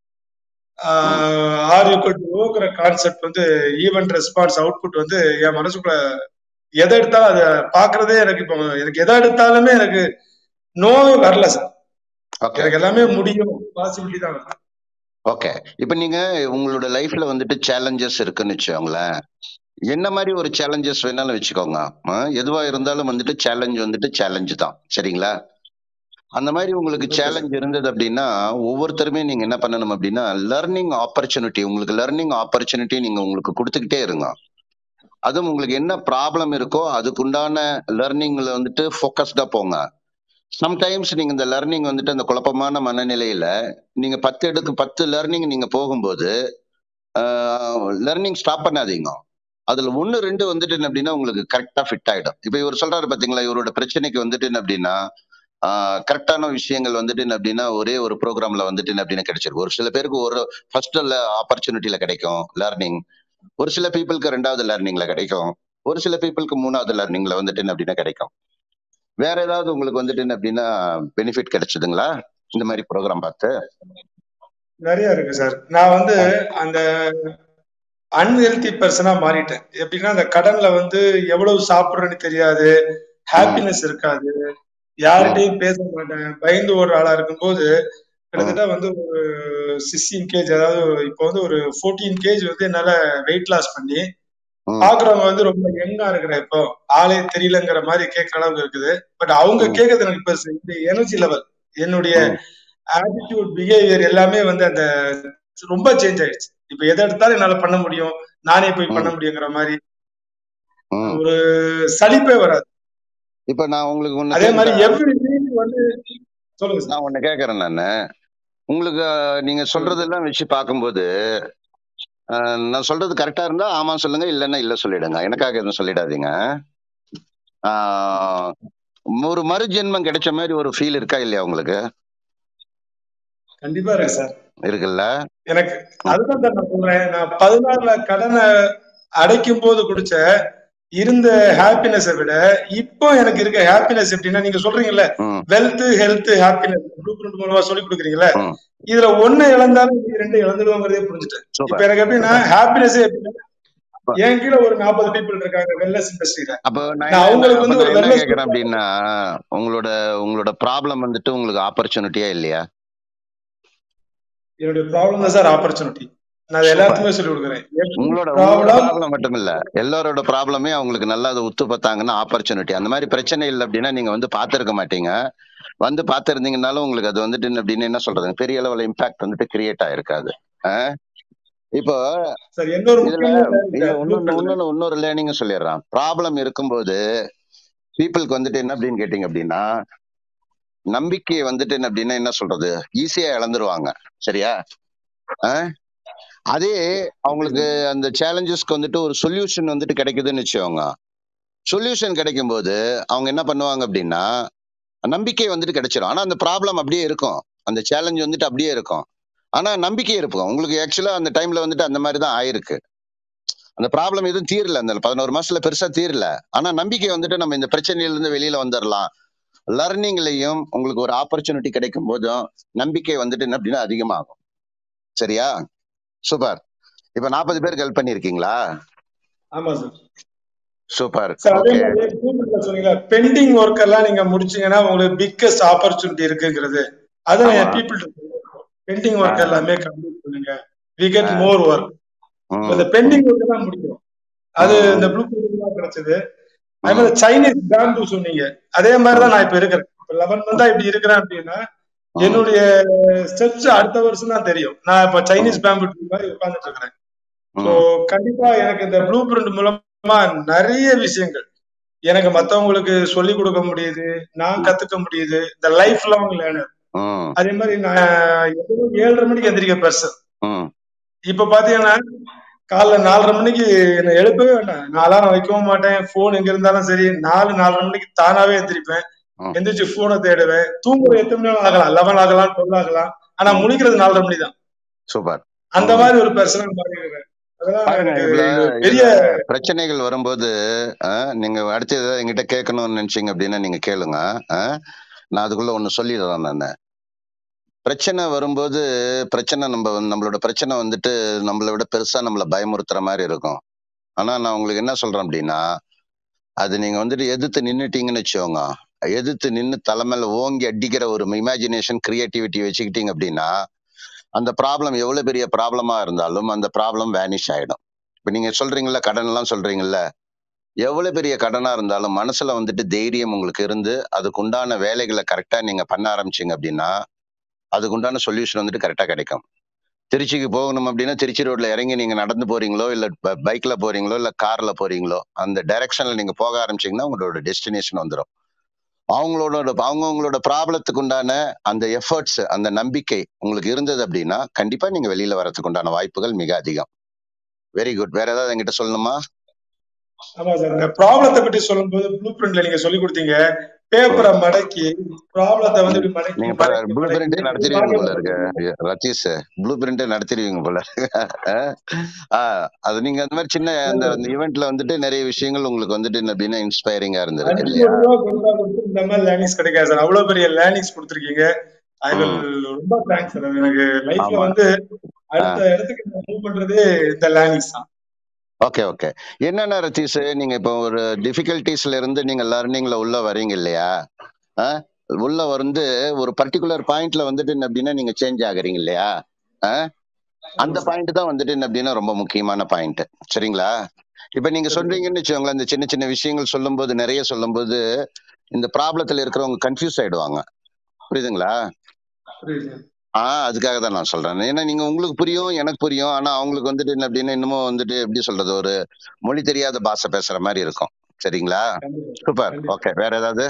ஆர் ஈக்குவல் டு ஓங்கிற கான்செப்ட் வந்து ஈவென்ட் ரெஸ்பான்ஸ் அவுட்புட் வந்து என் மனசுக்குள்ள எதை எடுத்தாலும் அதை பாக்குறதே எனக்கு இப்போ எனக்கு எதை எடுத்தாலுமே எனக்கு நோவே வரல சார் ஓகே எனக்கு எல்லாமே முடியும் பாசிபிலிட்டி தான் வருது ஓகே இப்போ நீங்க உங்களோட லைஃப்ல வந்துட்டு சேலஞ்சஸ் இருக்குன்னு வச்சுக்கோங்களேன் என்ன மாதிரி ஒரு சேலஞ்சஸ் வேணாலும் வச்சுக்கோங்க ஆ, எதுவா இருந்தாலும் வந்துட்டு சேலஞ்ச் வந்துட்டு சேலஞ்சு தான் சரிங்களா அந்த மாதிரி உங்களுக்கு ஓகே சார் சேலஞ்ச் இருந்தது அப்படின்னா ஒவ்வொருத்தருமே நீங்க என்ன பண்ணணும் அப்படின்னா லர்னிங் ஆப்பர்ச்சுனிட்டி உங்களுக்கு லர்னிங் ஆப்பர்ச்சுனிட்டி நீங்க உங்களுக்கு கொடுத்துக்கிட்டே இருங்க அதுவும் உங்களுக்கு என்ன ப்ராப்ளம் இருக்கோ அதுக்குண்டான லர்னிங்ல வந்துட்டு ஃபோக்கஸ்டா போங்க சம்டைம்ஸ் நீங்க இந்த லர்னிங் வந்துட்டு அந்த குழப்பமான மனநிலையில நீங்க பத்து எடுக்கு பத்து லர்னிங் நீங்க போகும்போது லர்னிங் ஸ்டாப் பண்ணாதீங்க அதுல ஒண்ணு ரெண்டு வந்துட்டு என்ன அப்படின்னா உங்களுக்கு கரெக்டா ஃபிட் ஆயிடும் இப்ப இவர் சொல்றாரு பாத்தீங்களா இவரோட பிரச்சனைக்கு வந்துட்டு என்ன அப்படின்னா கரெக்டான விஷயங்கள் வந்துட்டு என்ன அப்படின்னா ஒரே ஒரு ப்ரோக்ராம்ல வந்துட்டு என்ன அப்படின்னா கிடைச்சிருக்கு ஒரு சில பேருக்கு ஒரு ஃபர்ஸ்ட் ஆப்பர்ச்சுனிட்டியில கிடைக்கும் லேர்னிங் ஒரு சில பீப்புளுக்கு ரெண்டாவது லேர்னிங்ல கிடைக்கும் ஒரு சில பீப்புளுக்கு மூணாவது லேர்னிங்ல வந்துட்டு என்ன அப்படின்னா கிடைக்கும் வேற ஏதாவது உங்களுக்கு வந்துட்டு என்ன அப்படின்னா பெனிஃபிட் கிடைச்சதுங்களா இந்த மாதிரி ப்ரோக்ராம் பார்த்து நிறைய இருக்கு சார் நான் வந்து அந்த அன்ஹெல்தி பர்சனா மாறிட்டேன் எப்படின்னா அந்த கடன்ல வந்து எவ்வளவு சாப்பிடுறேன்னு தெரியாது ஹாப்பினஸ் இருக்காது யார்கிட்டயும் பேச மாட்டேன் பயந்து ஒரு ஆளா இருக்கும்போது கிட்டத்தட்ட வந்து ஒரு சிக்ஸ்டீன் கேஜ் அதாவது இப்போ வந்து ஒரு ஃபோர்டீன் கேஜ் வந்து என்னால வெயிட் லாஸ் பண்ணி ம், பாக்குறவங்க வந்து ரொம்ப யங்கா இருக்கிற இப்போ ஆளே தெரியலங்கிற மாதிரி கேட்கற அளவுக்கு இருக்குது பட் அவங்க ம், கேட்கறது எனக்கு இப்ப இந்த எனர்ஜி லெவல் என்னுடைய ம், ஆட்டிடியூட் பிஹேவியர் எல்லாமே வந்து அந்த ரொம்ப சேஞ்ச் ஆயிடுச்சு இப்ப எதை எடுத்தாலும் என்னால பண்ண முடியும் நானே போய் பண்ண ம், முடியுங்கிற மாதிரி ம். ஒரு சலிப்பே வராது இப்ப நான் உங்களுக்கு ஒண்ணு அதே மாதிரி கேக்குறேன் எவ்ரி வீக் வந்து சொல்லுங்க சார் நான் ஒண்ணு கேக்குறேன் நானு உங்களுக்கு அஹ், நீங்க சொல்லுங்க சொல்றதெல்லாம் வச்சு பார்க்கும்போது அஹ், நான் சொல்றது கரெக்டா இருந்தா ஆமா சொல்லுங்க இல்லைன்னா இல்ல சொல்லிடுங்க எனக்காக எதுவும் சொல்லிடாதீங்க ஆஹ், ஒரு மறுஜென்மம் கிடைச்ச மாதிரி ஒரு ஃபீல் இருக்கா இல்லையா உங்களுக்கு கண்டிப்பா இருக்கு சார் இருக்குல்ல எனக்கு ம், அதுதான் சார் நான் சொல்றேன் நான் பதினாறுல கடனை அடைக்கும் போது குடிச்ச இருந்த ஹாப்பினஸை விட இப்போ எனக்கு இருக்க ஹாப்பினஸ் எப்படின்னா நீங்க சொல்றீங்கல்ல ம், wealth health happiness blue print மூலமா சொல்லி கொடுக்குறீங்கல்ல ம். இதுல ஒண்ணு இழந்தாலும் மீதி ரெண்டு இழந்துடுவோங்கிறதே புரிஞ்சுட்டேன் இப்ப சூப்பர் எனக்கு எப்படின்னா ஹாப்பினஸ் எப்படின்னா அப்ப என் கீழ ஒரு நாற்பது பீப்புள் இருக்காங்க வெல்னஸ் இண்டஸ்ட்ரியில அப்ப நான் நான் என்ன அவங்களுக்கு அப்ப வந்து நான் ஒரு என்ன வெல்னஸ் கேக்குறேன் அப்படின்னா உங்களோட உங்களோட ப்ராப்ளம் வந்துட்டு உங்களுக்கு ஆப்பர்ச்சுனிட்டியா இல்லையா என்னுடைய ப்ராப்ளம் தான் சார் ஆப்பர்ச்சுனிட்டி நான் அதை சூப்பர் எல்லாத்துக்குமே சொல்லி கொடுக்குறேன் எவ்ரி உங்களோட உங்களோட ப்ராப்ளம் ப்ராப்ளம் மட்டும் இல்ல எல்லாரோட ப்ராப்ளமே அவங்களுக்கு நல்லா அதை உத்து பார்த்தாங்கன்னா ஆப்பர்ச்சுனிட்டி அந்த மாதிரி பிரச்சனை இல்லை அப்படின்னா நீங்க வந்து பார்த்திருக்க மாட்டீங்க வந்து பார்த்திருந்தீங்கனாலும் உங்களுக்கு அது வந்துட்டு என்ன அப்படின்னு என்ன சொல்றது பெரிய அளவுல இம்பாக்ட் வந்துட்டு கிரியேட் ஆயிருக்காது ஆஹ் இப்போ சார் இன்னொரு இதுல முக்கியமான இல்ல ப்ளூ இன்னொன்னு பிரிண்ட்ல இன்னொன்னு இன்னொரு லேர்னிங் சொல்லிடுறான் ப்ராப்ளம் இருக்கும்போது பீப்புளுக்கு வந்துட்டு என்ன அப்படின்னு கேட்டீங்க அப்படின்னா நம்பிக்கையை வந்துட்டு என்ன அப்படின்னா என்ன சொல்றது ஈஸியா இழந்துருவாங்க சரியா ஆஹ் அதே அவங்களுக்கு அந்த சேலஞ்சஸ்க்கு வந்துட்டு ஒரு சொல்யூஷன் வந்துட்டு கிடைக்குதுன்னு வச்சுக்கோங்க சொல்யூஷன் கிடைக்கும் போது அவங்க என்ன பண்ணுவாங்க அப்படின்னா நம்பிக்கை வந்துட்டு கிடைச்சிரும் ஆனா அந்த ப்ராப்ளம் அப்படியே இருக்கும் அந்த சேலஞ்ச் வந்துட்டு அப்படியே இருக்கும் ஆனா நம்பிக்கை இருக்கும் உங்களுக்கு ஆக்சுவலா அந்த டைம்ல வந்துட்டு அந்த மாதிரி தான் ஆயிருக்கு அந்த ப்ராப்ளம் எதுவும் தீரல அந்த பதினோரு மாசத்துல பெருசா தீரல ஆனா நம்பிக்கை வந்துட்டு நம்ம இந்த பிரச்சனையில இருந்து வெளியில வந்துடலாம் லர்னிங்லயும் உங்களுக்கு ஒரு ஆப்பர்ச்சுனிட்டி கிடைக்கும் போதும் நம்பிக்கை வந்துட்டு என்ன அப்படின்னா அதிகமாகும் சரியா சூப்பர் இப்ப நாற்பது பேருக்கு ஹெல்ப் பண்ணிருக்கீங்களா ஆமா சார் சூப்பர் சார் அதே ஓகே மாதிரி கூகுள்ல சொன்னீங்களா பெண்டிங் ஒர்க் எல்லாம் நீங்க முடிச்சீங்கன்னா உங்களுக்கு பிக்கஸ்ட் ஆப்பர்ச்சுனிட்டி இருக்குங்கிறது அதை நான் ஆமா என் பீப்புள் பெண்டிங் ஒர்க் ஆஹ் எல்லாமே கம்ப்ளீட் பண்ணுங்க we get ah more work ம் இந்த பெண்டிங் ஒர்க் தான் முடிக்கும் அது ம் இந்த ம் ப்ளூ தான் கிடைச்சது அதே ம் மாதிரி சைனீஸ் பேம்பு சொன்னீங்க அதே மாதிரி ம் தான் நான் இப்ப இருக்கிறேன் இப்ப லெவன் மந்தா இப்படி இருக்கிறேன் அப்படின்னா ம் என்னுடைய ஸ்டெப்ஸ் அடுத்த வருஷம் தான் தெரியும் நான் இப்ப ம் சைனீஸ் பேம்பு மாதிரி உட்கார்ந்துட்டு இருக்கிறேன் ஸோ ம் கண்டிப்பா எனக்கு இந்த ப்ளூ பிரிண்ட் மூலமா நிறைய விஷயங்கள் எனக்கு மத்தவங்களுக்கு சொல்லி கொடுக்க முடியுது நான் கத்துக்க முடியுது இந்த லைஃப் லாங் லேர்னர் ம் அதே மாதிரி நான் எப்பவும் ஏழரை மணிக்கு எந்திரிக்க பெர்சன் ம் இப்ப பாத்தீங்கன்னா காலைல நாலரை மணிக்கு என்னை எழுப்பவே வேண்டாம் நான் அலாரம் வைக்கவும் மாட்டேன் போன் எங்க இருந்தாலும் சரி நாலு நாலரை மணிக்கு தானாவே எந்திரிப்பேன் ம் எந்திரிச்சு போனை தேடுவேன் தூங்குற எத்தனை மணி நேரம் ஆகலாம் லெவன் ஆகலாம் டுவெல் ஆகலாம் ஆனா ம் முழிக்கிறது நாலரை மணி தான் சூப்பர் அந்த ம் மாதிரி ஒரு பர்சனா மாறிடுவேன் அதெல்லாம் பாருங்க எனக்கு இதுல பெரிய இதுல பிரச்சனைகள் வரும்போது அஹ், நீங்க அடுத்து ஏதாவது என்கிட்ட கேட்கணும்னு நினைச்சீங்க அப்படின்னா நீங்க கேளுங்க அஹ், நான் அதுக்குள்ள ஒண்ணு சொல்லிடுறேன் நான் பிரச்சனை வரும்போது பிரச்சனை நம்ம வந்து- நம்மளோட பிரச்சனை வந்துட்டு நம்மளை விட பெருசா நம்மள பயமுறுத்துற மாதிரி இருக்கும் ஆனா நான் உங்களுக்கு என்ன சொல்றேன் அப்படின்னா அது நீங்க வந்துட்டு எதிர்த்து நின்னுட்டீங்கன்னு வச்சுக்கோங்க எதிர்த்து நின்னு தலைமையில ஓங்கி அடிக்கிற ஒரு இமேஜினேஷன் கிரியேட்டிவிட்டி வச்சுக்கிட்டீங்க அப்படின்னா அந்த ப்ராப்ளம் எவ்வளவு பெரிய ப்ராப்ளமா இருந்தாலும் அந்த ப்ராப்ளம் வேனிஷ் ஆயிடும் இப்ப நீங்க சொல்றீங்கல்ல கடன் எல்லாம் சொல்றீங்கல்ல எவ்வளவு பெரிய கடனா இருந்தாலும் மனசுல வந்துட்டு தைரியம் உங்களுக்கு இருந்து அதுக்கு உண்டான வேலைகளை கரெக்டா நீங்க பண்ண ஆரம்பிச்சீங்க அப்படின்னா அதுக்கு உண்டான சொல்யூஷன் வந்துட்டு கரெக்டா கிடைக்கும் திருச்சிக்கு போகணும் அப்படின்னா திருச்சி ரோட்ல இறங்கி நீங்க நடந்து போறீங்களோ இல்ல பைக்ல போறீங்களோ இல்ல கார்ல போறீங்களோ அந்த டைரக்ஷன்ல நீங்க போக ஆரம்பிச்சீங்கன்னா உங்களோட டெஸ்டினேஷன் வந்துடும் அவங்களோட அவங்கவுங்களோட ப்ராப்ளத்துக்கு உண்டான அந்த எஃபர்ட்ஸ் அந்த நம்பிக்கை உங்களுக்கு இருந்தது அப்படின்னா கண்டிப்பா நீங்க வெளியில வரதுக்கு உண்டான வாய்ப்புகள் மிக அதிகம் வெரி குட் வேற ஏதாவது என்கிட்ட சொல்லணுமா ஆமா சார் இந்த ப்ராப்ளத்தை பத்தி சொல்லும்போது ப்ளூ பிரிண்ட்ல நீங்க சொல்லி கொடுத்தீங்க பேப்பரை மடக்கி ப்ராப்ளத்தை வந்து இப்படி மடக்கி நீங்க மடக்கி ப்ளூ மடக்கி பிரிண்டே ஒரு நடத்திடுவீங்க வாக்கியம் போல இருக்கு போட்டுருக்கீங்க. ரத்தீஷ் ப்ளூ பிரிண்டே நடத்திடுவீங்க போல ஆஹ் அது நீங்க அந்த மாதிரி சின்ன அந்த அந்த ஈவெண்ட்ல வந்துட்டு நிறைய விஷயங்கள் உங்களுக்கு வந்துட்டு என்ன அப்படின்னா இன்ஸ்பைரிங்கா இருந்திருக்கு அஞ்சு இல்லையா கோடி ரூபா கொடுத்தா கொடுத்து இந்த மாதிரி லேர்னிங்ஸ் கிடைக்காது சார் அவ்வளவு பெரிய லேர்னிங்ஸ் கொடுத்துருக்கீங்க ஐ வில் ம் ரொம்ப தேங்க்ஸ் சார் எனக்கு லைஃப்ல ஆமா வந்து ஆ அடுத்த இடத்துக்கு மூவ் பண்றதே இந்த லேர்னிங்ஸ் தான் ஓகே ஓகே என்னென்ன ரத்தீஷ் நீங்க இப்போ ஒரு டிஃபிகல்டிஸ்ல இருந்து நீங்க லர்னிங்ல உள்ள வரீங்க இல்லையா ஆ? உள்ள வந்து ஒரு பர்டிகுலர் பாயிண்ட்ல வந்துட்டு என்ன அப்படின்னா நீங்க சேஞ்ச் ஆகுறீங்க இல்லையா ஆ? அந்த ஆமா சார் பாயிண்ட் தான் வந்துட்டு என்ன அப்படின்னா ரொம்ப முக்கியமான பாயிண்ட் சரிங்களா இப்ப நீங்க சரி சார் சொல்றீங்கன்னு வச்சுக்கோங்களேன் இந்த சின்ன சின்ன விஷயங்கள் சொல்லும்போது நிறைய சொல்லும்போது இந்த ப்ராப்ளத்துல இருக்கிறவங்க கன்ஃபியூஸ் ஆயிடுவாங்க புரியுதுங்களா புரியுது சார் ஆஹ் அதுக்காக தான் நான் சொல்றேன் ஏன்னா நீங்க உங்களுக்கு புரியும் எனக்கு புரியும் ஆனா அவங்களுக்கு வந்துட்டு என்ன அப்படின்னா இன்னமும் வந்துட்டு எப்படி சொல்றது ஒரு மொழி தெரியாத பாஷை பேசுற மாதிரி இருக்கும் சரிங்களா கண்டிப்பா சார் சூப்பர் கண்டிப்பா ஓகே வேற ஏதாவது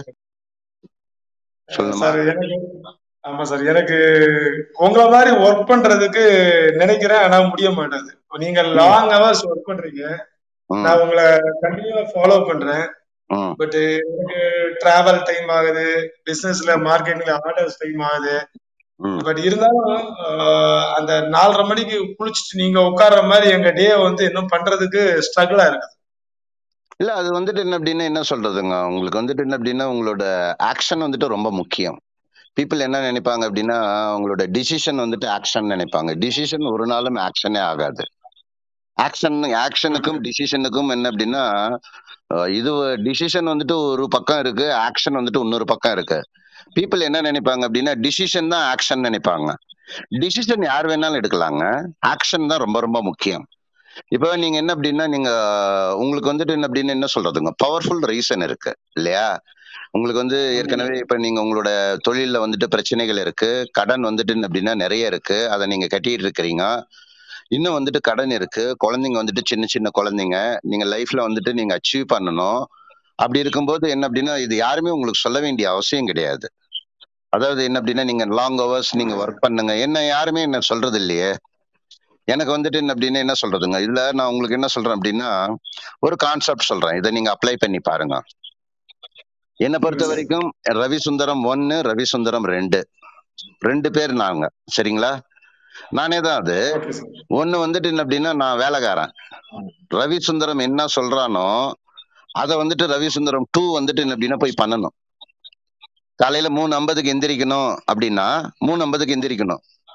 அஹ் சொல்லணுமா சார் எனக்கு ஆமா சார் எனக்கு உங்களை மாதிரி ஒர்க் பண்றதுக்கு நினைக்கிறேன் ஆனா முடிய மாட்டேது நீங்க ம் லாங் ஹவர்ஸ் ஒர்க் பண்றீங்க ம் நான் உங்களை கண்டினியூவா ஃபாலோ பண்றேன் ம் பட் எனக்கு டிராவல் டைம் ஆகுது பிசினஸ்ல மார்க்கெட்டிங்ல ஆர்டர்ஸ் டைம் ஆகுது ம் பட் இருந்தாலும் ஆஹ் அந்த நாலரை மணிக்கு குளிச்சுட்டு நீங்க உட்கார்ற மாதிரி எங்க டே வந்து இன்னும் பண்றதுக்கு ஸ்ட்ரகிளா இருக்கு இல்ல அது வந்துட்டு என்ன அப்படின்னா என்ன சொல்றதுங்க உங்களுக்கு வந்துட்டு என்ன அப்படின்னா உங்களோட ஆக்ஷன் வந்துட்டு ரொம்ப முக்கியம் பீப்புள் என்ன நினைப்பாங்க அப்படின்னா உங்களோட டிசிஷன் வந்துட்டு ஆக்ஷன் நினைப்பாங்க டிசிஷன் ஒரு நாளும் ஆக்ஷனே ஆகாது ஆக்ஷன் ஆக்ஷனுக்கும் டிசிஷனுக்கும் என்ன அப்படின்னா அஹ் இது டிசிஷன் வந்துட்டு ஒரு பக்கம் இருக்கு ஆக்ஷன் வந்துட்டு இன்னொரு பக்கம் இருக்கு பீப்புள் என்ன நினைப்பாங்க அப்படின்னா டிசிஷன் தான் ஆக்ஷன் நினைப்பாங்க டிசிஷன் யார் வேணாலும் எடுக்கலாங்க ஆக்ஷன் தான் ரொம்ப ரொம்ப முக்கியம் இப்போ நீங்க என்ன அப்படின்னா நீங்க உங்களுக்கு வந்துட்டு என்ன அப்படின்னு என்ன சொல்றதுங்க பவர்ஃபுல் ரீசன் இருக்கு இல்லையா உங்களுக்கு வந்து ஏற்கனவே இப்ப நீங்க உங்களோட தொழில்ல வந்துட்டு பிரச்சனைகள் இருக்கு கடன் வந்துட்டு என்ன அப்படின்னா நிறைய இருக்கு அதை நீங்க கட்டிட்டு இருக்கிறீங்க இன்னும் வந்துட்டு கடன் இருக்கு குழந்தைங்க வந்துட்டு சின்ன சின்ன குழந்தைங்க நீங்க லைஃப்ல வந்துட்டு நீங்க அச்சீவ் பண்ணணும் அப்படி இருக்கும்போது என்ன அப்படின்னா இது யாருமே உங்களுக்கு சொல்ல வேண்டிய அவசியம் கிடையாது அதாவது என்ன அப்படின்னா நீங்க லாங் ஹவர்ஸ் நீங்க ஒர்க் பண்ணுங்க என்ன யாருமே என்ன சொல்றது இல்லையே எனக்கு வந்துட்டு என்ன அப்படின்னா என்ன சொல்றதுங்க இதுல நான் உங்களுக்கு என்ன சொல்றேன் அப்படின்னா ஒரு கான்செப்ட் சொல்றேன் இதை நீங்க அப்ளை பண்ணி பாருங்க என்னை பொறுத்த வரைக்கும் ரவி சுந்தரம் ஒன்னு ரவி சுந்தரம் ரெண்டு ரெண்டு பேர் நாங்க சரிங்களா நானே தான் அது ஓகே சார் ஒண்ணு வந்துட்டு என்ன அப்படின்னா நான் வேலைக்காரன் ரவி சுந்தரம் என்ன சொல்றானோ அதை வந்துட்டு ரவி சுந்தரம் டூ வந்துட்டு என்ன அப்படின்னா போய் பண்ணணும் காலையில மூணு ஐம்பதுக்கு எந்திரிக்கணும் அப்படின்னா மூணு ஐம்பதுக்கு எந்திரிக்கணும்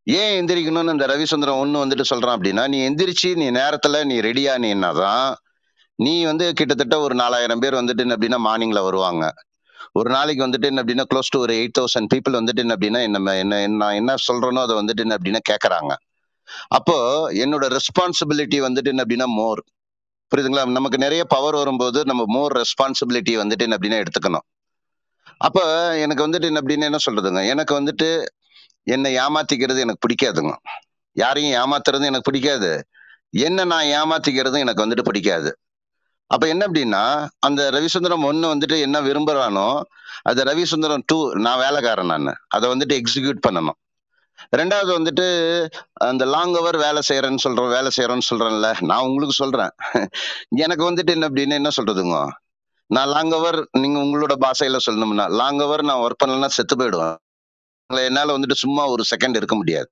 ஏன் எந்திரிக்கணும்னு இந்த ரவிச்சந்திரன் ஒண்ணு வந்துட்டு சொல்றான் அப்படின்னா நீ எந்திரிச்சு நீ நேரத்துல நீ ரெடியா நீனாதான் நீ வந்து கிட்டத்தட்ட ஒரு நாலாயிரம் பேர் வந்துட்டு என்ன அப்படின்னா மார்னிங்ல வருவாங்க ஒரு நாளைக்கு வந்துட்டு என்ன அப்படின்னா க்ளோஸ் டு ஒரு எயிட் தௌசண்ட் பீப்புள் வந்துட்டு என்ன அப்படின்னா என்ன என்ன என்ன நான் என்ன சொல்றேனோ அதை வந்துட்டு என்ன அப்படின்னா கேட்கறாங்க அப்போ என்னோட ரெஸ்பான்சிபிலிட்டி வந்துட்டு என்ன அப்படின்னா மோர் புரியுதுங்களா நமக்கு நிறைய பவர் வரும்போது நம்ம மோர் ரெஸ்பான்சிபிலிட்டி வந்துட்டு என்ன அப்படின்னா எடுத்துக்கணும் அப்ப எனக்கு வந்துட்டு என்ன அப்படின்னு என்ன சொல்றதுங்க எனக்கு வந்துட்டு என்னை ஏமாத்திக்கிறது எனக்கு பிடிக்காதுங்க யாரையும் ஏமாத்துறது எனக்கு பிடிக்காது என்ன நான் ஏமாத்திக்கிறதும் எனக்கு வந்துட்டு பிடிக்காது அப்ப என்ன அப்படின்னா அந்த ரவிசுந்தரம் ஒண்ணு வந்துட்டு என்ன விரும்புறானோ அது ரவிசுந்தரம் டூ நான் வேலைக்காரன் நான் அதை வந்துட்டு எக்ஸிக்யூட் பண்ணணும் ரெண்டாவது வந்துட்டு அந்த லாங் அவர் வேலை செய்யறேன்னு சொல்றேன் வேலை செய்யறேன்னு சொல்றேன்ல நான் உங்களுக்கு சொல்றேன் எனக்கு வந்துட்டு என்ன அப்படின்னு என்ன சொல்றதுங்க நான் லாங் அவர் நீங்க உங்களோட பாஷையில சொல்லணும்னா லாங் அவர் நான் ஒர்க் பண்ணலன்னா செத்து போயிடுவேன் உங்களை என்னால வந்துட்டு சும்மா ஒரு செகண்ட் இருக்க முடியாது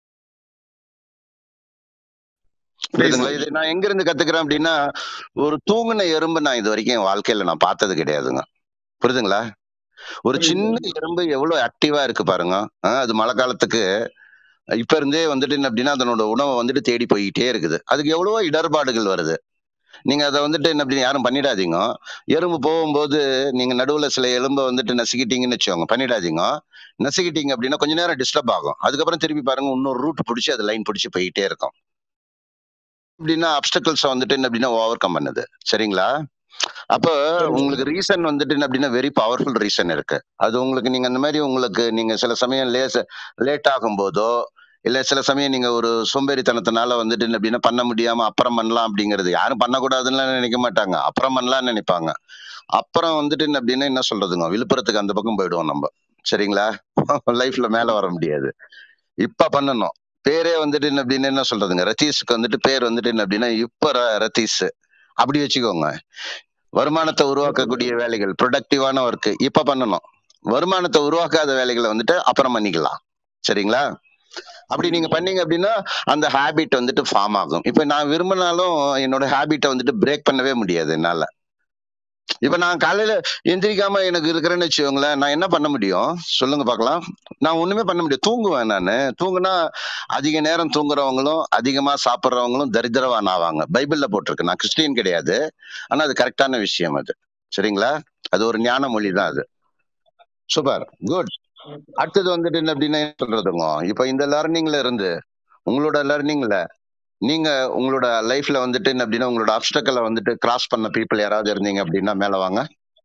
புரியுதுங்களா இது நான் எங்க இருந்து கத்துக்கிறேன் அப்படின்னா ஒரு தூங்குன எறும்பு நான் இது வரைக்கும் என் வாழ்க்கையில நான் பார்த்தது கிடையாதுங்க புரியுதுங்களா ஒரு சின்ன எறும்பு எவ்வளவு ஆக்டிவா இருக்கு பாருங்க ஆஹ் அது மழை காலத்துக்கு இப்ப இருந்தே வந்துட்டு என்ன அப்படின்னா அதனோட உணவை வந்துட்டு தேடி போய்கிட்டே இருக்குது அதுக்கு எவ்வளவோ இடர்பாடுகள் வருது நீங்க அதை வந்துட்டு என்ன அப்படின்னு யாரும் பண்ணிடாதீங்க எறும்பு போகும்போது நீங்க நடுவுல சில எலும்பை வந்துட்டு நசுக்கிட்டீங்கன்னு வச்சுக்கோங்க பண்ணிடாதீங்க நசுக்கிட்டீங்க அப்படின்னா கொஞ்ச நேரம் டிஸ்டர்ப் ஆகும் அதுக்கப்புறம் திருப்பி பாருங்க இன்னொரு ரூட் பிடிச்சி அது லைன் பிடிச்சி போயிட்டே இருக்கும் அப்படின்னா அப்டக்கல்ஸ் வந்துட்டு என்ன அப்படின்னா ஓவர் கம் பண்ணுது சரிங்களா அப்போ உங்களுக்கு ரீசன் வந்துட்டு என்ன அப்படின்னா வெரி பவர்ஃபுல் ரீசன் இருக்கு அது உங்களுக்கு நீங்க அந்த மாதிரி உங்களுக்கு நீங்க சில சமயம் லேஸ் லேட் ஆகும் போதோ இல்ல சில சமயம் நீங்க ஒரு சோம்பேறித்தனத்தினால வந்துட்டு என்ன அப்படின்னா பண்ண முடியாம அப்புறம் பண்ணலாம் அப்படிங்கிறது யாரும் பண்ணக்கூடாதுன்னு நினைக்க மாட்டாங்க அப்புறம் பண்ணலாம்னு நினைப்பாங்க அப்புறம் வந்துட்டு என்ன அப்படின்னா என்ன சொல்றதுங்க விழுப்புரத்துக்கு அந்த பக்கம் போயிடுவோம் நம்ம சரிங்களா லைஃப்ல மேல வர முடியாது இப்ப பண்ணணும் பேரே வந்துட்டு என்ன அப்படின்னு என்ன சொல்றதுங்க ரத்தீஷுக்கு வந்துட்டு பேர் வந்துட்டு என்ன அப்படின்னா இப்ப ர- ரத்தீஷ் அப்படி வச்சுக்கோங்க வருமானத்தை உருவாக்கக்கூடிய வேலைகள் ப்ரொடக்டிவான ஒர்க் இப்ப பண்ணணும் வருமானத்தை உருவாக்காத வேலைகளை வந்துட்டு அப்புறம் பண்ணிக்கலாம் சரிங்களா அப்படி நீங்க பண்ணீங்க அப்படின்னா அந்த ஹாபிட் வந்துட்டு ஃபார்ம் ஆகும் இப்ப நான் விரும்பினாலும் என்னோட ஹாபிட்டை வந்துட்டு பிரேக் பண்ணவே முடியாது என்னால இப்ப நான் காலையில எந்திரிக்காம எனக்கு இருக்கிறேன்னு வச்சுக்கோங்களேன் நான் என்ன பண்ண முடியும் சொல்லுங்க பார்க்கலாம் நான் ஒண்ணுமே பண்ண முடியும் தூங்குவேன் நானு தூங்குனா அதிக நேரம் தூங்குறவங்களும் அதிகமா சாப்பிடுறவங்களும் தரித்திரவான் ஆவாங்க பைபிள்ல போட்டிருக்கு நான் கிறிஸ்டியன் கிடையாது ஆனா அது கரெக்டான விஷயம் அது சரிங்களா அது ஒரு ஞான மொழி தான் அது சூப்பர் குட் அடுத்தது வந்துட்டு என்ன அப்படின்னா என்ன சொல்றதுங்க இப்ப இந்த லேர்னிங்ல இருந்து உங்களோட லேர்னிங்ல நீங்க உங்களோட லைஃப்ல வந்துட்டு என்ன அப்படின்னா உங்களோட அப்டக்கலை வந்துட்டு கிராஸ் பண்ண பீப்புள் யாராவது இருந்தீங்க அப்படின்னா மேல வாங்க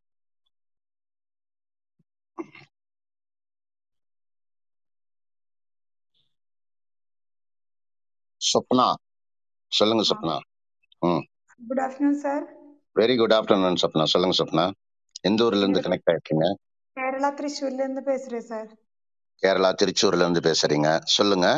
சொப்னா சொல்லுங்க சொப்னா ம் good afternoon sir very good afternoon Swapna சொல்லுங்க சொப்னா எந்த ஊர்ல இருந்து கனெக்ட் ஆயிருக்கீங்க கேரளா திருச்சூர்ல இருந்து பேசுறேன் சார் கேரளா திருச்சூர்ல இருந்து பேசுறீங்க சொல்லுங்க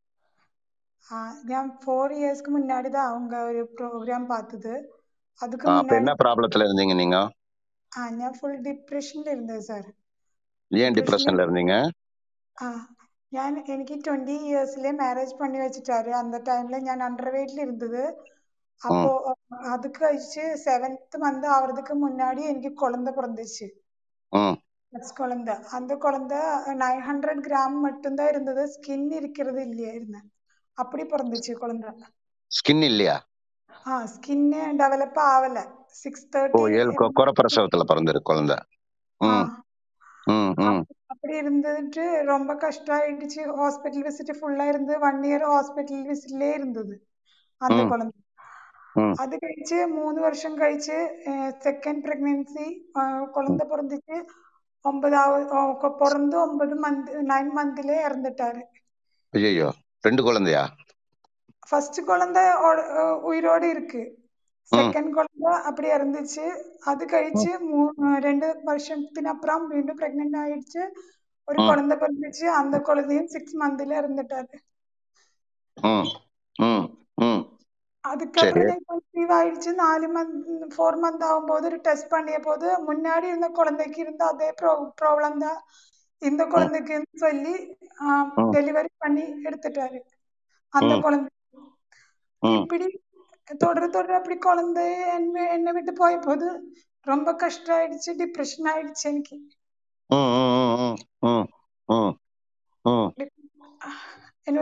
ഞാൻ ഫോർ ഇയേഴ്സ്ക്ക് മുന്നാടി தான் அவங்க ஒரு ப்ரோக்ராம் பார்த்தது அதுக்கு ஆ, அப்ப முன்னாடி என்ன ப்ராப்ளத்துல இருந்தீங்க நீங்க ஆ ഞാൻ ഫുൾ ഡിപ്രഷനിൽ இருந்தேன் சார் ஏன் டிப்ரெஷன்ல இருந்தீங்க ആ ഞാൻ എനിക്ക് ട്വന്റി ഇയേഴ്സിലെ മാരേജ് பண்ணி வச்சுட்டாரு அந்த டைம்ல ഞാൻ அண்டர் வெயிட்ல இருந்தது அப்போ அது கழிச்சு செவன்த் மந்த் ஆவறதுக்கு முன்னாடி எனக்கு குழந்தை பிறந்துச்சு ம் ஃபர்ஸ்ட் குழந்தை அந்த குழந்தை நைன் ஹண்ட்ரட் கிராம் மட்டும்தான் இருந்தது ஸ்கின் இருக்கிறது இல்லையாയിരുന്നു அப்படி பிறந்துச்சு குழந்தை ஸ்கின் இல்லையா ஆ ஸ்கின்னு டெவலப் ஆகல சிக்ஸ் ஓ தேர்ட்டி ஏழு கொ- கொர பிரசவத்துல பிறந்திருக்கு குழந்தை ஆ ம் ம் ம் அப்படி இருந்துட்டு ரொம்ப கஷ்டம் ஆயிடுச்சு ஹாஸ்பிட்டல் விசிட் ஃபுல்லா இருந்து ஒன் இயர் ஹாஸ்பிட்டல் விசிட்லயே இருந்தது அந்த ம் குழந்தை ம் அது கழிச்சு மூணு வருஷம் கழிச்சு செகண்ட் பிரெக்னன்சி குழந்தை பிறந்துச்சு ஒன்பதாவது அஹ் கொ- பிறந்து ஒன்பது மந்த் நைன் மந்த்லயே இறந்துட்டாரு ஐயோ ரெண்டு குழந்தையா ஃபர்ஸ்ட் குழந்தை ஓட- அஹ் உயிரோடு இருக்கு ம் செகண்ட் குழந்தை அப்படி இறந்துச்சு அது கழிச்சு மூ- அஹ் ரெண்டு வருஷத்துக்கு அப்புறம் மீண்டும் பிரெக்னென்ட் ஆயிடுச்சு ஒரு ம் குழந்தை பிறந்துச்சு அந்த குழந்தையும் சிக்ஸ் மந்த்ல இறந்துட்டாரு ம் ம் ம் சரி அதுக்கப்புறம் நான் கன்சீவ் ஆயிடுச்சு நாலு மந்த் ஃபோர் மந்த் ஆகும்போது ஒரு டெஸ்ட் பண்ணிய போது முன்னாடி இருந்த குழந்தைக்கு இருந்த அதே ப்ரோ ப்ராப்ளம் தான் இந்த ம் குழந்தைக்குன்னு சொல்லி ம் டெலிவரி பண்ணி எடுத்துட்டாரு அந்த ம் குழந்தை ம் இப்படி தொடர தொடர அப்படி குழந்தை என்ன என்னை விட்டு போய போது ரொம்ப கஷ்டம் ஆயிடுச்சு டிப்ரெஷன் ஆயிடுச்சு எனக்கு ம் ம் ம் ம் ம் ம் என்னோட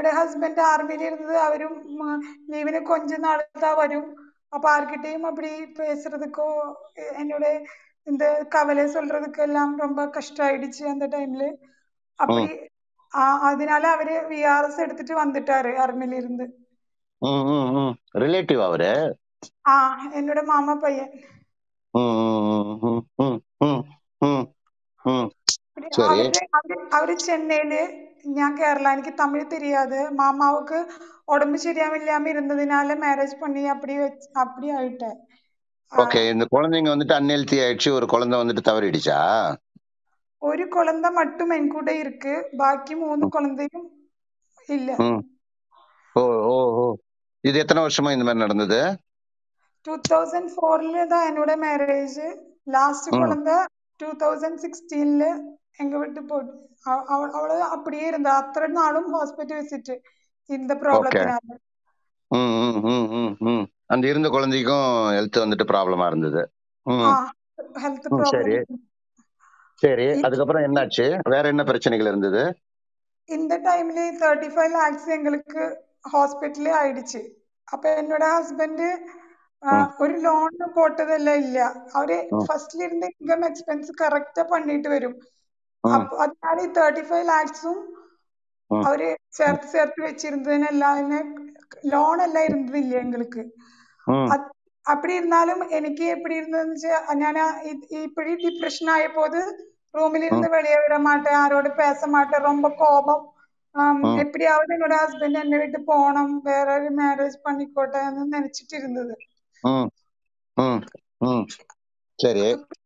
என்னோட ஹஸ்பண்ட் ஆர்மியில இருந்தது அவரும் லீவிന് கொஞ்ச நாள் தான் வரும் அப்ப யார்கிட்டயும் அப்படி பேசுறதுக்கோ எ- என்னோட இந்த கவலை சொல்றதுக்கு எல்லாம் ரொம்ப கஷ்டம் ஆயிடுச்சு அந்த டைம்ல அப்படி ஆ- அதனால அவரு விஆர்எஸ் எடுத்துட்டு வந்துட்டாரு ஆர்மியில இருந்து ம் ம் ம் ரிலேட்டிவ் அவரு ஆ என்னோட மாமா பையன் ம் ம் ம் ம் ம் ம் ம் அப்படி சரி அவரு அவரு அவரு ചെന്നൈയില് ഞാൻ കേരള എനിക്ക് തമിഴ് தெரியாது மாமாவுக்கு உடம்பு சரியாம இருந்ததுனால மேரேஜ் பண்ணி அப்படி வச்சு அப்படி ஆயிட்டேன் ஓகே இந்த குழந்தைங்க வந்துட்டு அன்ஹெல்த்தி ஆயிடுச்சு ஒரு குழந்தை வந்துட்டு தவறிடுச்சா ஒரு குழந்தை மட்டும் என் கூட இருக்கு பாக்கி மூணு குழந்தையும் இல்ல ம் ஓ ஓ ஓ இது எத்தனை வருஷமா இந்த மாதிரி நடந்தது டூ தௌசண்ட் ஃபோர்ல தான் என்னோட மேரேஜ் லாஸ்ட் ம் குழந்தை டூ தௌசண்ட் சிக்ஸ்டீன்ல எங்க விட்டு போட்டு அவ- அவ- அவளு அப்படியே இருந்தா அத்தனை நாளும் ஹாஸ்பிட்டல் விசிட் இந்த ஓகே ப்ராப்ளத்தினால ம் ம் ம் ம் ம் அந்த இருந்த குழந்தைக்கும் ஹெல்த் வந்துட்டு ப்ராப்ளமா இருந்தது ம் ஆ ஹெல்த் ம் சரி ப்ராப்ளம் சரி அதுக்கப்புறம் என்னாச்சு வேற என்ன பிரச்சனைகள் இருந்தது இந்த டைம்ல தேர்ட்டி ஃபைவ் லேக்ஸ் எங்களுக்கு ஹாஸ்பிட்டலே ஆயிடுச்சு அப்ப என்னோட ஹஸ்பண்ட் ம் ഒരു ലോൺ പോട്ടതെല്ലാം ഇല്ല അവര് ம் ഫസ്റ്റിൽ ഇരുന്ന് ഇൻകം എക്സ്പെൻസ് കറക്റ്റ് പണിയിട്ട് വരും ம் അപ്പൊ അതിനാൽ ഈ തേർട്ടി ഫൈവ് ലാക്സും ம் അവര് ചേർത്ത് ചേർത്ത് വെച്ചിരുന്നതിനെല്ലാം ലോൺ എല്ലാം ഇരുന്നതില്ല എங்களுக்கு ம் அது அப்படி இருந்தாலும் எனக்கு எப்படி இருந்ததுன்னு ഞാൻ இப்படி டிப்ரெஷன் ஆய போது ரூமில் ம் இருந்து வெளியே வர மாட்டேன் யாரோட பேச மாட்டேன் ரொம்ப கோபம் ஆம், ம் எப்படியாவது என்னோட ஹஸ்பண்ட் என்னை விட்டு போகணும் வேற ஒரு மேரேஜ் பண்ணிக்கோட்டேன்னு நினைச்சிட்டு இருந்தது ம் ம் ம் சரி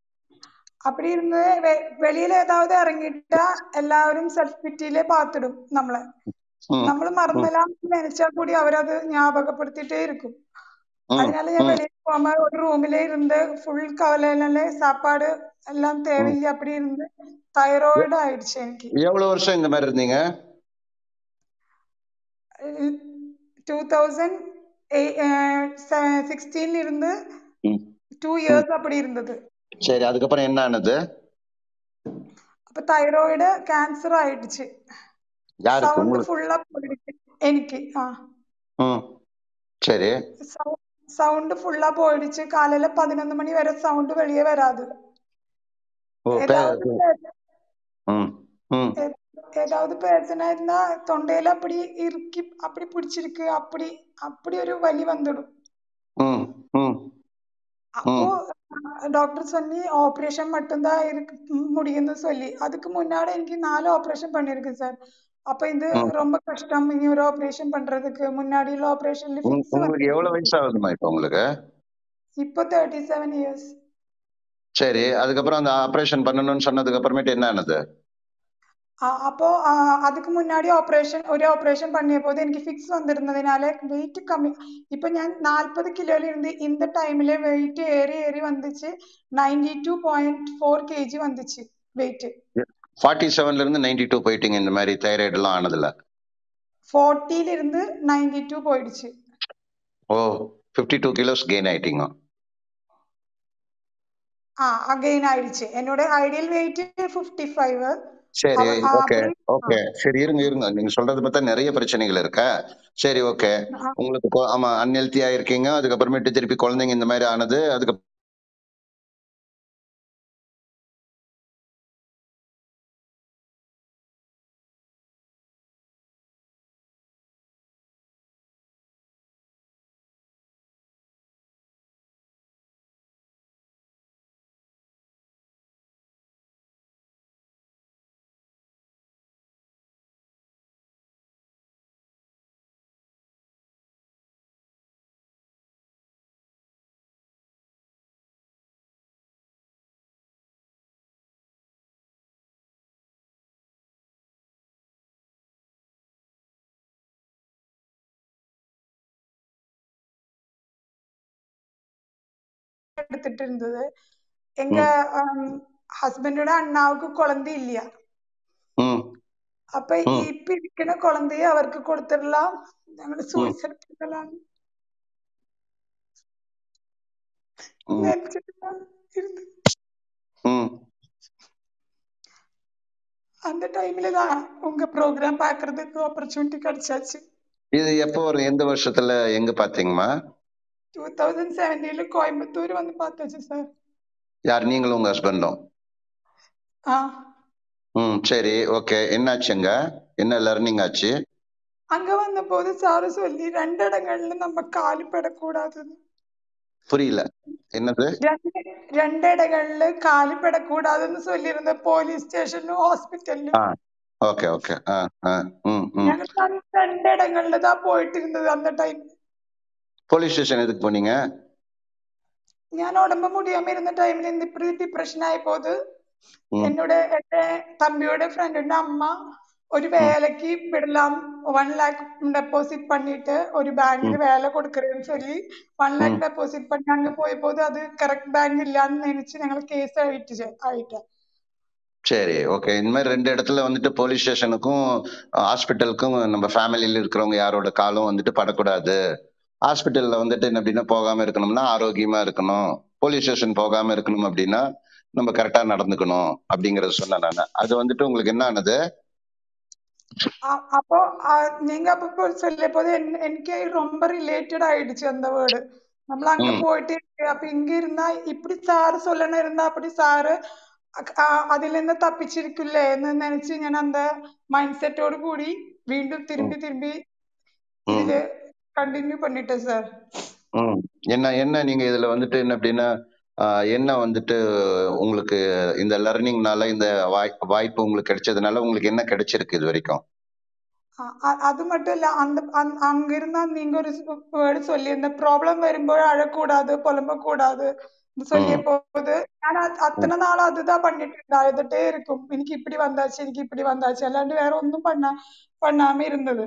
அப்படி இருந்து வெ- வெளியில ஏதாவது இறங்கிட்டா எல்லாரும் செல்ஃப் பிட்டியிலே பார்த்துடும் നമ്മളെ ம் നമ്മൾ ம் മറന്നെല്ലാം நினைச்சா കൂടി അവരത് ஞாபகப்படுத்திட்டே இருக்கும் ம் அதனால ഞാൻ ம் வெளியே போகாம ஒரு ரூமிலே இருந்து ஃபுல் கவலையில சாப்பாடு எல்லாம் ம் தேவையில்லை அப்படி இருந்து எ- தைராய்டு ஆயிடுச்சு எனக்கு எவ்வளவு வருஷம் இந்த மாதிரி இருந்தீங்க டூ தௌசண்ட் சிக்ஸ்டீன்ல இருந்து ம் டூ ம் இயர்ஸ் அப்படி இருந்தது சரி அதுக்கப்புறம் என்ன ஆனது அப்ப தைராய்டு கேன்சர் ஆயிடுச்சு யாருக்கு சவுண்ட் உங்களுக்கு ஃபுல்லா போயிடுச்சு எனக்கு ஆ ம் சரி சவுண்ட் ஃபுல்லா போயிடுச்சு காலையில பதினொன்று மணி வரை சவுண்ட் வெளியே வராது ஓ பே ஏதாவது பே- ம் ம் ஏ- ஏதாவது பேசினா இருந்தா தொண்டையில அப்படி இறுக்கி அப்படி பிடிச்சிருக்கு அப்படி அப்படி ஒரு வலி வந்துடும் ம் ம் அப்போ ம் டாக்டர் சொல்லி ஆப்ரேஷன் மட்டும்தான் இருக்கு முடியும்னு சொல்லி அதுக்கு முன்னாடி எனக்கு நாலு ஆப்ரேஷன் பண்ணிருக்கு சார் அப்ப இது ம் ரொம்ப கஷ்டம் இனி ஒரு ஆப்ரேஷன் பண்றதுக்கு முன்னாடி உள்ள ஆப்ரேஷன்ல உங்க- ஃபிக்ஸ் உங்களுக்கு வந்து எவ்வளவு வயசு ஆகுதுமா இப்போ உங்களுக்கு இப்போ தேர்ட்டி செவன் இயர்ஸ் சரி அதுக்கப்புறம் அந்த ஆபரேஷன் பண்ணணும்னு சொன்னதுக்கு அப்புறமேட்டு என்ன ஆனது அப்போ ആ, அதுக்கு முன்னாடி ഓപ്പറേഷൻ ഒരു ഓപ്പറേഷൻ பண்ணிയപ്പോൾ എനിക്ക് ഫിക്സ് വന്നിരുന്നതിനാല വെയിറ്റ് കമ്മി ഇപ്പൊ ഞാൻ നാൽപ്പത് കിലോയിൽ ഇருந்து இந்த டைம்ல வெயிட் ஏறி ஏறி வந்துச்சு ninety two point four kg வந்துச்சு வெயிட் ஃபார்ட்டி செவன்ல இருந்து நைன்டி டூ போயிட்டீங்க இந்த மாதிரி தைராய்டு எல்லாம் ஆனதுல ഫോർട്ടിയിல இருந்து நைன்டி டூ போயிடுச்சு oh fifty two kilos gain ஆயிட்டீங்க ஆ அகைன் ஆயிடுச்சு என்னோட ஐடியல் வெயிட் ஃபிஃப்டி ஃபைவ் சரி ஓகே அப்படி ஓகே சரி இருங்க இருங்க நீங்க சொல்றது பார்த்தா நிறைய பிரச்சனைகள் இருக்கா சரி ஓகே ஆ, உங்களுக்கு கொ- ஆமா அன்ஹெல்த்தியா இருக்கீங்க அதுக்கப்புறமேட்டு திருப்பி குழந்தைங்க இந்த மாதிரி ஆனது அதுக்கு எடுத்துட்டு இருந்தது எங்க ம் ஹஸ்பண்டோட அண்ணாவுக்கு குழந்தை இல்லையா ம் அப்ப ம் இப்ப இருக்கிற குழந்தைய அவருக்கு கொடுத்துடலாம் ഞങ്ങൾ ம் സൂയിസൈഡ് பண்ணலாம் ம் நினைச்சிட்டு தான் இருந்தேன் ம் அந்த டைம்ல தான் உங்க ப்ரோக்ராம் பார்க்கறதுக்கு ஆப்பர்ச்சுனிட்டி கிடைச்சாச்சு இது எப்போ வரும் எந்த வருஷத்துல எங்க பாத்தீங்கம்மா டூ தௌசண்ட் செவன்டீன்ல கோயம்புத்தூர் வந்து பார்த்தாச்சு சார் யார் நீங்களும் உங்க ஹஸ்பண்டும் ஆ ம் சரி ஓகே என்னாச்சுங்க என்ன லர்னிங் ஆச்சு அங்க வந்த போது சாரு சொல்லி ரெண்டு இடங்கள்ல நம்ம காலு படக்கூடாதுன்னு புரியல என்னது രണ്ട് രണ്ട് ഇടങ്ങളില് കാല് പെടക്കൂടാതെന്ന് ചൊല്ലിയിരുന്ന പോലീസ് സ്റ്റേഷനിലും ഹോസ്പിറ്റലിലും ആ ഓക്കെ ഓക്കെ ആ ആ ഉം ഉം ഞങ്ങൾ അന്ന് രണ്ട് ഇടങ്ങളില് താ പോയിട്ടിരുന്നത് അന്ന ടൈം போலீஸ் ஸ்டேஷன் எதுக்கு போனீங்க ഞാൻ ഉടമ്പ് മുടിയാമ ഇരുന്ന ടൈമിൽ ഇപ്പടി ഡിപ്രഷൻ ആയപ്പോത് ம் എന്നോട് എന്റെ തമ്പിയുടെ ഫ്രണ്ടിന്റെ അമ്മ ഒരു വേലക്ക് വിടലാം വൺ ലാക്ക് ഡെപ്പോസിറ്റ് பண்ணிட்டு ஒரு பேங்க்ல வேலை கொடுக்கறேன்னு சொல்லி വൺ ம் ലാക്ക് ഡെപ്പോസിറ്റ് பண்ணி அங்க போயபோது அது கரெக்ட் பேங்க் இல்லன்னு நினைச்சு ഞങ്ങൾ கேஸ் ஆயிட்டு ஆயிட்டேன் சரி ஓகே இந்த மாதிரி ரெண்டு இடத்துல வந்துட்டு போலீஸ் ஸ்டேஷனுக்கும் ஹாஸ்பிட்டலுக்கும் நம்ம ஃபேமிலியில இருக்கிறவங்க யாரோட காலும் வந்துட்டு படக்கூடாது ஹாஸ்பிட்டல்ல வந்துட்டு என்ன அப்படின்னா போகாம இருக்கணும்னா ஆரோக்கியமா இருக்கணும் போலீஸ் ஸ்டேஷன் போகாம இருக்கணும் அப்படின்னா நம்ம கரெக்டா நடந்துக்கணும் அப்படிங்கறத சொன்னேன் நான் அது வந்துட்டு உங்களுக்கு என்ன ஆனது அ- அப்போ அ, நீங்க அப்போ சொல்லிய போது என்- எனக்கு ரொம்ப ரிலேட்டட் ஆயிடுச்சு அந்த வேர்டு നമ്മൾ അങ്ങ് ம் പോയിട്ട് അപ്പൊ ഇങ്ങ ഇരുന്നാ ഇപ്പടി സാറ് சொல்லணும் இருந்தா அப்படி സാറ് അതിൽ നിന്ന് തപ്പിച്ചിരിക്കില്ലേ എന്ന് നനച്ച് ഞാൻ அந்த மைண்ட் செட்டோடு கூடி വീണ്ടും ம் திரும்பி திரும்பி ம் இதுல கண்டினியூ பண்ணிட்டேன் சார் ம் என்ன என்ன நீங்க இதுல வந்துட்டு என்ன அப்படின்னா ஆஹ் என்ன வந்துட்டு உங்களுக்கு இந்த லர்னிங்னால இந்த வாய் வாய்ப்பு உங்களுக்கு கிடைச்சதுனால உங்களுக்கு என்ன கிடைச்சிருக்கு இது வரைக்கும் அ- அ- அது மட்டும் இல்ல அந்த அந்த- அங்க இருந்தா நீங்க ஒரு வேர்டு சொல்லி இந்த ப்ராப்ளம் வரும்போது அழக்கூடாது புலம்ப கூடாது சொல்லிய ம் போது ഞാൻ അത് ம் അത്തനെ നാൾ അതുതാ പണിട്ട് അഴുതിട്ടേ ഇരിക്കും എനിക്ക് ഇപ്പിടി വന്നാச்சு എനിക്ക് ഇപ്പിടി വന്നാச்சு അല്ലാണ്ട് വേറെ ഒന്നും പണ്ണ പണ്ണാമ ഇരുന്നത്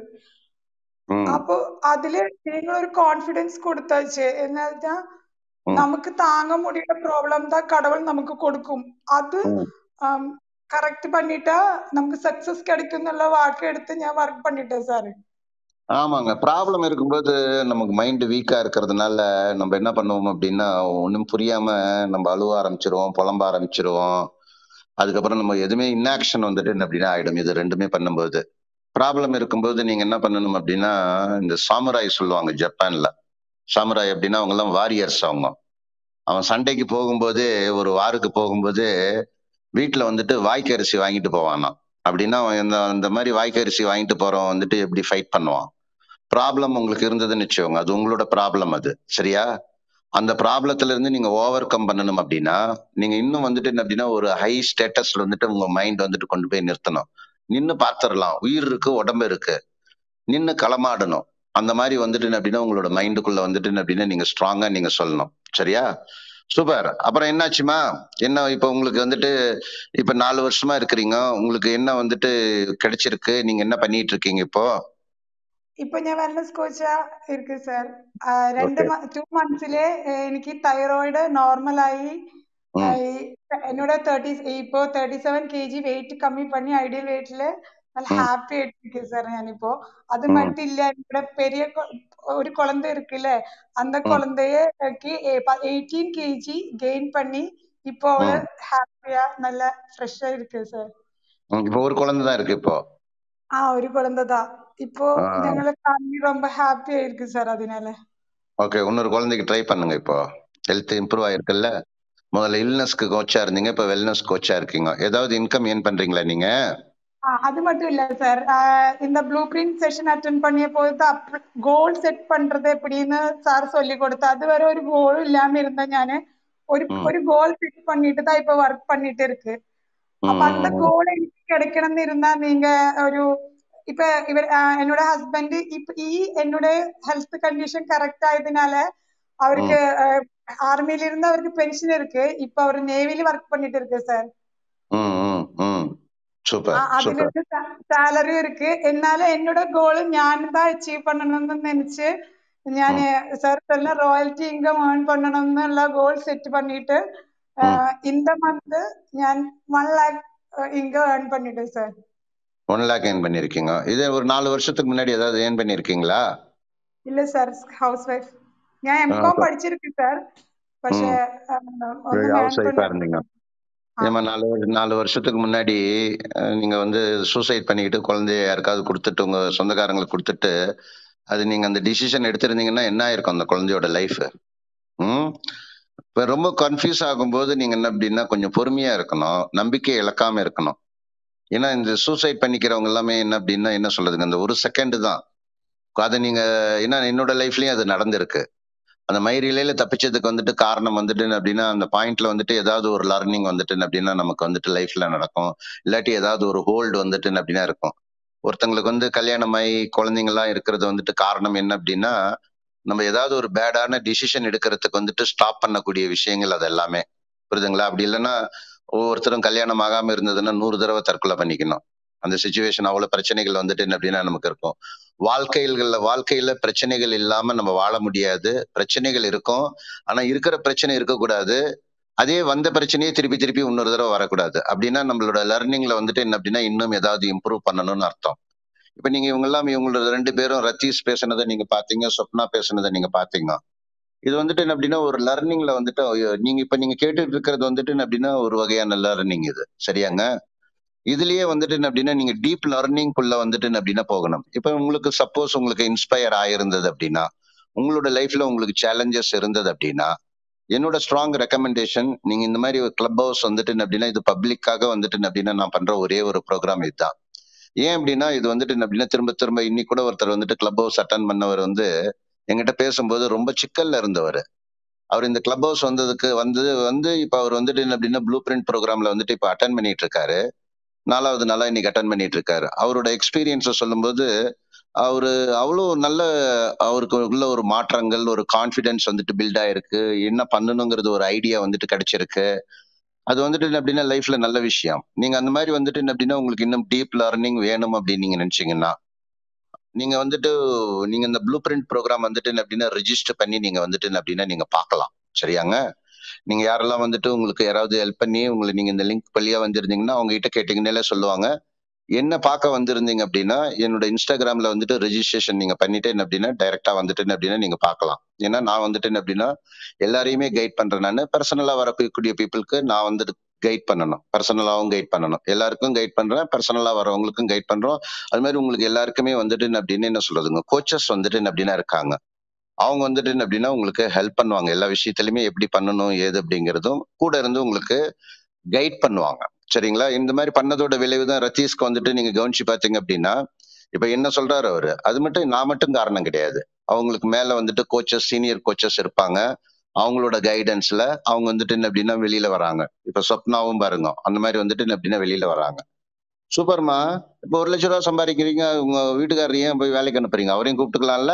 ம் അപ്പൊ അതില് നിങ്ങൾ ഒരു കോൺഫിഡൻസ് കൊടുത്താச்சு എന്ന് വെച്ചാ ம் നമുക്ക് താങ്ങ മുടിയുടെ പ്രോബ്ലം താ കടവൾ നമുക്ക് കൊടുക്കും അത് ம் കറക്റ്റ് பண்ணிட்டா നമുക്ക് സക്സസ് கிடைக்கும் എന്നുള്ള വാക്ക് എടുത്ത് ഞാൻ വർക്ക് பண்ணிட்டேன் സാറ് ஆமாங்க ப்ராப்ளம் இருக்கும்போது நமக்கு மைண்ட் வீக்கா இருக்கிறதுனால நம்ம என்ன பண்ணுவோம் அப்படின்னா ஒன்றும் புரியாம நம்ம அழுவ ஆரம்பிச்சிருவோம் புலம்ப ஆரம்பிச்சிருவோம் அதுக்கப்புறம் நம்ம எதுவுமே இன்னாக்ஷன் வந்துட்டு என்ன அப்படின்னா ஆயிடும் இது ரெண்டுமே பண்ணும்போது ப்ராப்ளம் இருக்கும்போது நீங்க என்ன பண்ணணும் அப்படின்னா இந்த சாமுராய் சொல்லுவாங்க ஜப்பான்ல சாமுராய் அப்படின்னா அவங்க எல்லாம் வாரியர்ஸ் அவங்க அவன் சண்டைக்கு போகும்போது ஒரு வாருக்கு போகும்போது வீட்டுல வந்துட்டு வாய்க்கரிசி வாங்கிட்டு போவானாம் அப்படின்னா அவன் இந்த இந்த மாதிரி வாய்க்கரிசி வாங்கிட்டு போறவன் வந்துட்டு எப்படி ஃபைட் பண்ணுவான் ப்ராப்ளம் உங்களுக்கு இருந்ததுன்னு வச்சுக்கோங்க அது உங்களோட ப்ராப்ளம் அது சரியா அந்த ப்ராப்ளத்துல இருந்து நீங்க ஓவர் கம் பண்ணணும் அப்படின்னா நீங்க இன்னும் வந்துட்டு என்ன அப்படின்னா ஒரு ஹை ஸ்டேட்டஸ்ல வந்துட்டு உங்க மைண்ட் வந்துட்டு கொண்டு போய் நிறுத்தணும் நின்னு பாத்துரலாம் உயிர் இருக்கு உடம்பு இருக்கு நின்னு களமாடணும் அந்த மாதிரி வந்துட்டு என்ன அப்படின்னா உங்களோட மைண்டுக்குள்ள வந்துட்டு என்ன அப்படின்னா நீங்க ஸ்ட்ராங்கா நீங்க சொல்லணும் சரியா சூப்பர் அப்புறம் என்னாச்சுமா என்ன இப்ப உங்களுக்கு வந்துட்டு இப்ப நாலு வருஷமா இருக்கிறீங்க உங்களுக்கு என்ன வந்துட்டு கிடைச்சிருக்கு நீங்க என்ன பண்ணிட்டு இருக்கீங்க இப்போ ഇപ്പൊ ഞാൻ വെൽനസ് കോച്ചാ ഇരിക്കു സാർ രണ്ട് ஓகே ടു മന്ത്സില് എനിക്ക് തൈറോയിഡ് നോർമലായി ம் என்னோட தேர்ட்டி இப்போ தேர்ட்டி செவன் கேஜி வெயிட் கம்மி பண்ணி ஐடியல் வெயிட்ல நல்ல ம் ஹாப்பி ஆயிட்டு சார் ഞാനിപ്പോ அது ம் மட்டும் இல்ல என்னோட பெரிய கொ- ஒரு குழந்தை இருக்குல்ல அந்த ம் குழந்தைய எயிட்டீன் கேஜி கெயின் பண்ணி இப்போ அவளு ம் ஹாப்பியா நல்ல ஃப்ரெஷ்ஷா இருக்கு சார் ம். இப்போ ஒரு குழந்தை தான் இருக்கு இப்போ ஆ ஒரு குழந்தைதான் இப்போ ஆஹ் ഞങ്ങള് ഫാമിലി ரொம்ப ஹாப்பியா இருக்கு சார் அதனால ஓகே இன்னொரு குழந்தைக்கு ட்ரை பண்ணுங்க இப்போ ஹெல்த் இம்ப்ரூவ் ஆயிருக்குல்ல முதல்ல இல்னஸ்க்கு கோச்சா இருந்தீங்க இப்போ வெல்னஸ் கோச்சா இருக்கீங்க ஏதாவது இன்கம் ஏன் பண்றீங்களா நீங்க ஆ, அது மட்டும் இல்ல சார் இந்த ப்ளூ பிரிண்ட் செஷன் அட்டன் பண்ணிய போது கோல் செட் பண்றது எப்படின்னு சார் சொல்லி கொடுத்து அதுவரை ஒரு கோலும் இல்லாம இருந்த ഞാന് ഒരു ம் ഒരു கோல் செட் பண்ணிட்டு தான் இப்ப ஒர்க் பண்ணிட்டு இருக்கு ம் അപ്പൊ அந்த ம், ம். கோல் എനിക്ക് கிடைக்கணும்னு இருந்தா நீங்க ஒரு இப்ப இவர் ஆஹ் என்னோட ஹஸ்பண்ட் இப்ப ഈ என்னோட ஹெல்த் கண்டிஷன் கரெக்ட் ஆயதுனால அவருக்கு ம் ஆர்மியில இருந்து அவருக்கு பென்ஷன் இருக்கு இப்ப அவர் நேவில ஒர்க் பண்ணிட்டு இருக்கு சார் ம் ம் ம் சூப்பர் ஆ- அதுல சூப்பர் இருந்து സാലറി இருக்கு என்னால என்னோட கோல் ஞான் தான் அச்சீவ் பண்ணணும்னு நினைச்சு ഞാൻ ம் சார் சொல்ல ராயல்டி இன்கம் ஏர்ன் பண்ணணும்னு கோல் செட் பண்ணிட்டு ம் ஆஹ் இந்த மந்த் ഞാൻ ஒன் லேக் இன்கம் ஏர்ன் பண்ணிட்டேன் சார் ஒன் லேக் ஏர்ன் பண்ணிருக்கீங்க இதே ஒரு நாலு வருஷத்துக்கு முன்னாடி ஏதாவது ஏர்ன் பண்ணிருக்கீங்களா இல்ல சார் ஹவுஸ் ஒய்ஃப் ഞാൻ എം കോം പഠിച്ചിരിക്കും സാർ പക്ഷെ ம் ഒന്നും ഏൺ ஹவுஸ் ஒய்ஃபா பண்ண இருந்தீங்க ஏமா நாலு வரு- நாலு வருஷத்துக்கு முன்னாடி அஹ், நீங்க வந்து சூசைட் பண்ணிக்கிட்டு குழந்தைய யாருக்காவது கொடுத்துட்டு உங்க சொந்தக்காரங்களுக்கு கொடுத்துட்டு அது நீங்க அந்த டிசிஷன் எடுத்திருந்தீங்கன்னா என்ன ஆயிருக்கும் அந்த குழந்தையோட லைஃப் ம் இப்ப ரொம்ப கன்ஃபியூஸ் ஆகும்போது நீங்க என்ன அப்படின்னா கொஞ்சம் பொறுமையா இருக்கணும் நம்பிக்கை இழக்காம இருக்கணும் ஏன்னா இந்த சூசைட் பண்ணிக்கிறவங்க எல்லாமே என்ன அப்படின்னா என்ன சொல்றதுங்க அந்த ஒரு செகண்ட் தான் அதை நீங்க ஏன்னா என்னோட லைஃப்லயும் அது நடந்திருக்கு அந்த மயிரிலையில தப்பிச்சதுக்கு வந்துட்டு காரணம் வந்துட்டு அப்படின்னா அந்த பாயிண்ட்ல வந்துட்டு ஏதாவது ஒரு லர்னிங் வந்துட்டு அப்படின்னா நமக்கு வந்துட்டு லைஃப்ல நடக்கும் இல்லாட்டி ஏதாவது ஒரு ஹோல்டு வந்துட்டு அப்படின்னா இருக்கும் ஒருத்தங்களுக்கு வந்து கல்யாணமாயி குழந்தைங்கலாம் இருக்கிறது வந்துட்டு காரணம் என்ன அப்படின்னா நம்ம ஏதாவது ஒரு பேடான டிசிஷன் எடுக்கிறதுக்கு வந்துட்டு ஸ்டாப் பண்ணக்கூடிய விஷயங்கள் அது எல்லாமே புரியுதுங்களா அப்படி இல்லைன்னா ஒவ்வொருத்தரும் கல்யாணம் ஆகாம இருந்ததுன்னா நூறு தடவை தற்கொலை பண்ணிக்கணும் அந்த சுச்சுவேஷன் அவ்வளவு பிரச்சனைகள் வந்துட்டு என்ன அப்படின்னா நமக்கு இருக்கும் வாழ்க்கைகள்ல வாழ்க்கையில பிரச்சனைகள் இல்லாம நம்ம வாழ முடியாது பிரச்சனைகள் இருக்கும் ஆனா இருக்கிற பிரச்சனை இருக்கக்கூடாது அதே வந்த பிரச்சனையே திருப்பி திருப்பி இன்னொரு தடவை வரக்கூடாது அப்படின்னா நம்மளோட லர்னிங்ல வந்துட்டு என்ன அப்படின்னா இன்னும் ஏதாவது இம்ப்ரூவ் பண்ணணும்னு அர்த்தம் இப்ப நீங்க இவங்க எல்லாம் இவங்களோட ரெண்டு பேரும் ரத்தீஷ் பேசுனதை நீங்க பாத்தீங்க சொப்னா பேசுனதை நீங்க பாத்தீங்க இது வந்துட்டு என்ன அப்படின்னா ஒரு லர்னிங்ல வந்துட்டு ஐயோ, நீங்க இப்ப நீங்க கேட்டுட்டு இருக்கிறது வந்துட்டு என்ன அப்படின்னா ஒரு வகையான லர்னிங் இது சரியாங்க இதுலயே வந்துட்டு என்ன அப்படின்னா நீங்க டீப் லர்னிங்குள்ள வந்துட்டு என்ன அப்படின்னா போகணும் இப்ப உங்களுக்கு சப்போஸ் உங்களுக்கு இன்ஸ்பயர் ஆயிருந்தது அப்படின்னா உங்களோட லைஃப்ல உங்களுக்கு சேலஞ்சஸ் இருந்தது அப்படின்னா என்னோட ஸ்ட்ராங் ரெக்கமெண்டேஷன் நீங்க இந்த மாதிரி ஒரு கிளப் ஹவுஸ் வந்துட்டு என்ன அப்படின்னா இது பப்ளிக்காக வந்துட்டு என்ன அப்படின்னா நான் பண்ற ஒரே ஒரு ப்ரோக்ராம் இதுதான் ஏன் அப்படின்னா இது வந்துட்டு என்ன அப்படின்னா திரும்ப திரும்ப இன்னைக்கு கூட ஒருத்தர் வந்துட்டு கிளப் ஹவுஸ் அட்டன் பண்ணவர் வந்து என்கிட்ட பேசும்போது ரொம்ப சிக்கல்ல இருந்தவர் அவர் இந்த கிளப் ஹவுஸ் வந்ததுக்கு வந்து வந்து இப்ப அவர் வந்துட்டு என்ன அப்படின்னா ப்ளூ பிரிண்ட் ப்ரோக்ராம்ல வந்துட்டு இப்ப அட்டன் பண்ணிட்டு இருக்காரு நாலாவது நாளா இன்னைக்கு அட்டன் பண்ணிட்டு இருக்காரு அவரோட எக்ஸ்பீரியன்ஸை சொல்லும்போது அவரு அவ்வளோ நல்ல அவருக்கு உள்ள ஒரு மாற்றங்கள் ஒரு கான்ஃபிடன்ஸ் வந்துட்டு பில்ட் ஆயிருக்கு என்ன பண்ணணுங்கிறது ஒரு ஐடியா வந்துட்டு கிடைச்சிருக்கு அது வந்துட்டு என்ன அப்படின்னா லைஃப்ல நல்ல விஷயம் நீங்க அந்த மாதிரி வந்துட்டு என்ன அப்படின்னா உங்களுக்கு இன்னும் டீப் லேர்னிங் வேணும் அப்படின்னு நீங்க நினைச்சீங்கன்னா நீங்க வந்துட்டு நீங்க இந்த ப்ளூ பிரிண்ட் ப்ரோக்ராம் வந்துட்டு என்ன அப்படின்னா ரெஜிஸ்டர் பண்ணி நீங்க வந்துட்டு என்ன அப்படின்னா நீங்க பார்க்கலாம் சரியாங்க நீங்க யாரெல்லாம் வந்துட்டு உங்களுக்கு யாராவது ஹெல்ப் பண்ணி உங்களை நீங்க இந்த லிங்க் வழியா வந்திருந்தீங்கன்னா அவங்க கிட்ட கேட்டீங்கன்னாலே சொல்லுவாங்க என்ன பார்க்க வந்திருந்தீங்க அப்படின்னா என்னோட இன்ஸ்டாகிராம்ல வந்துட்டு ரெஜிஸ்ட்ரேஷன் நீங்க பண்ணிட்டு என்ன அப்படின்னா டைரக்டா வந்துட்டு என்ன அப்படின்னா நீங்க பார்க்கலாம் ஏன்னா நான் வந்துட்டு என்ன அப்படின்னா எல்லாரையுமே கைட் பண்றேன் நான் பர்சனலா வரக்கூடிய பீப்புளுக்கு நான் வந்துட்டு கைட் பண்ணணும் பர்சனலாவும் கைட் பண்ணணும் எல்லாருக்கும் கைட் பண்றேன் பர்சனலா வரவங்களுக்கும் கைட் பண்றோம் அது மாதிரி உங்களுக்கு எல்லாருக்குமே வந்துட்டு என்ன அப்படின்னு என்ன சொல்றதுங்க கோச்சஸ் வந்துட்டு என்ன அப்படின்னா இருக்காங்க அவங்க வந்துட்டு என்ன அப்படின்னா உங்களுக்கு ஹெல்ப் பண்ணுவாங்க எல்லா விஷயத்திலுமே எப்படி பண்ணணும் ஏது அப்படிங்கிறதும் கூட இருந்து உங்களுக்கு கைட் பண்ணுவாங்க சரிங்களா இந்த மாதிரி பண்ணதோட விளைவு தான் ரத்தீஷ்க்கு வந்துட்டு நீங்க கவனிச்சு பாத்தீங்க அப்படின்னா இப்ப என்ன சொல்றாரு அவரு அது மட்டும் நான் மட்டும் காரணம் கிடையாது அவங்களுக்கு மேல வந்துட்டு கோச்சஸ் சீனியர் கோச்சஸ் இருப்பாங்க அவங்களோட கைடன்ஸ்ல அவங்க வந்துட்டு என்ன அப்படின்னா வெளியில வராங்க இப்ப சொப்னாவும் பாருங்க அந்த மாதிரி வந்துட்டு என்ன அப்படின்னா வெளியில வராங்க சூப்பர்மா இப்ப ஒரு லட்ச ரூபா சம்பாதிக்கிறீங்க உங்க வீட்டுக்காரர் ஏன் போய் வேலைக்கு அனுப்புறீங்க அவரையும் கூப்பிட்டுக்கலாம்ல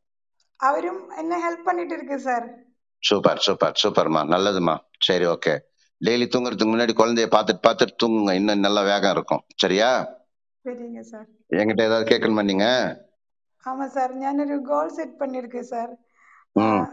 அவரும் என்ன ஹெல்ப் பண்ணிட்டு இருக்கு சார் சூப்பர் சூப்பர் சூப்பர்மா நல்லதுமா சரி ஓகே டெய்லி தூங்குறதுக்கு முன்னாடி குழந்தைய பார்த்துட்டு பார்த்துட்டு தூங்குங்க இன்னும் நல்ல வேகம் இருக்கும் சரியா சரிங்க சார் என்கிட்ட ஏதாவது கேட்கணுமா நீங்க ஆமா சார் ഞാനൊരു ഗോൾ സെറ്റ് பண்ணிருக்கேன் சார் ம்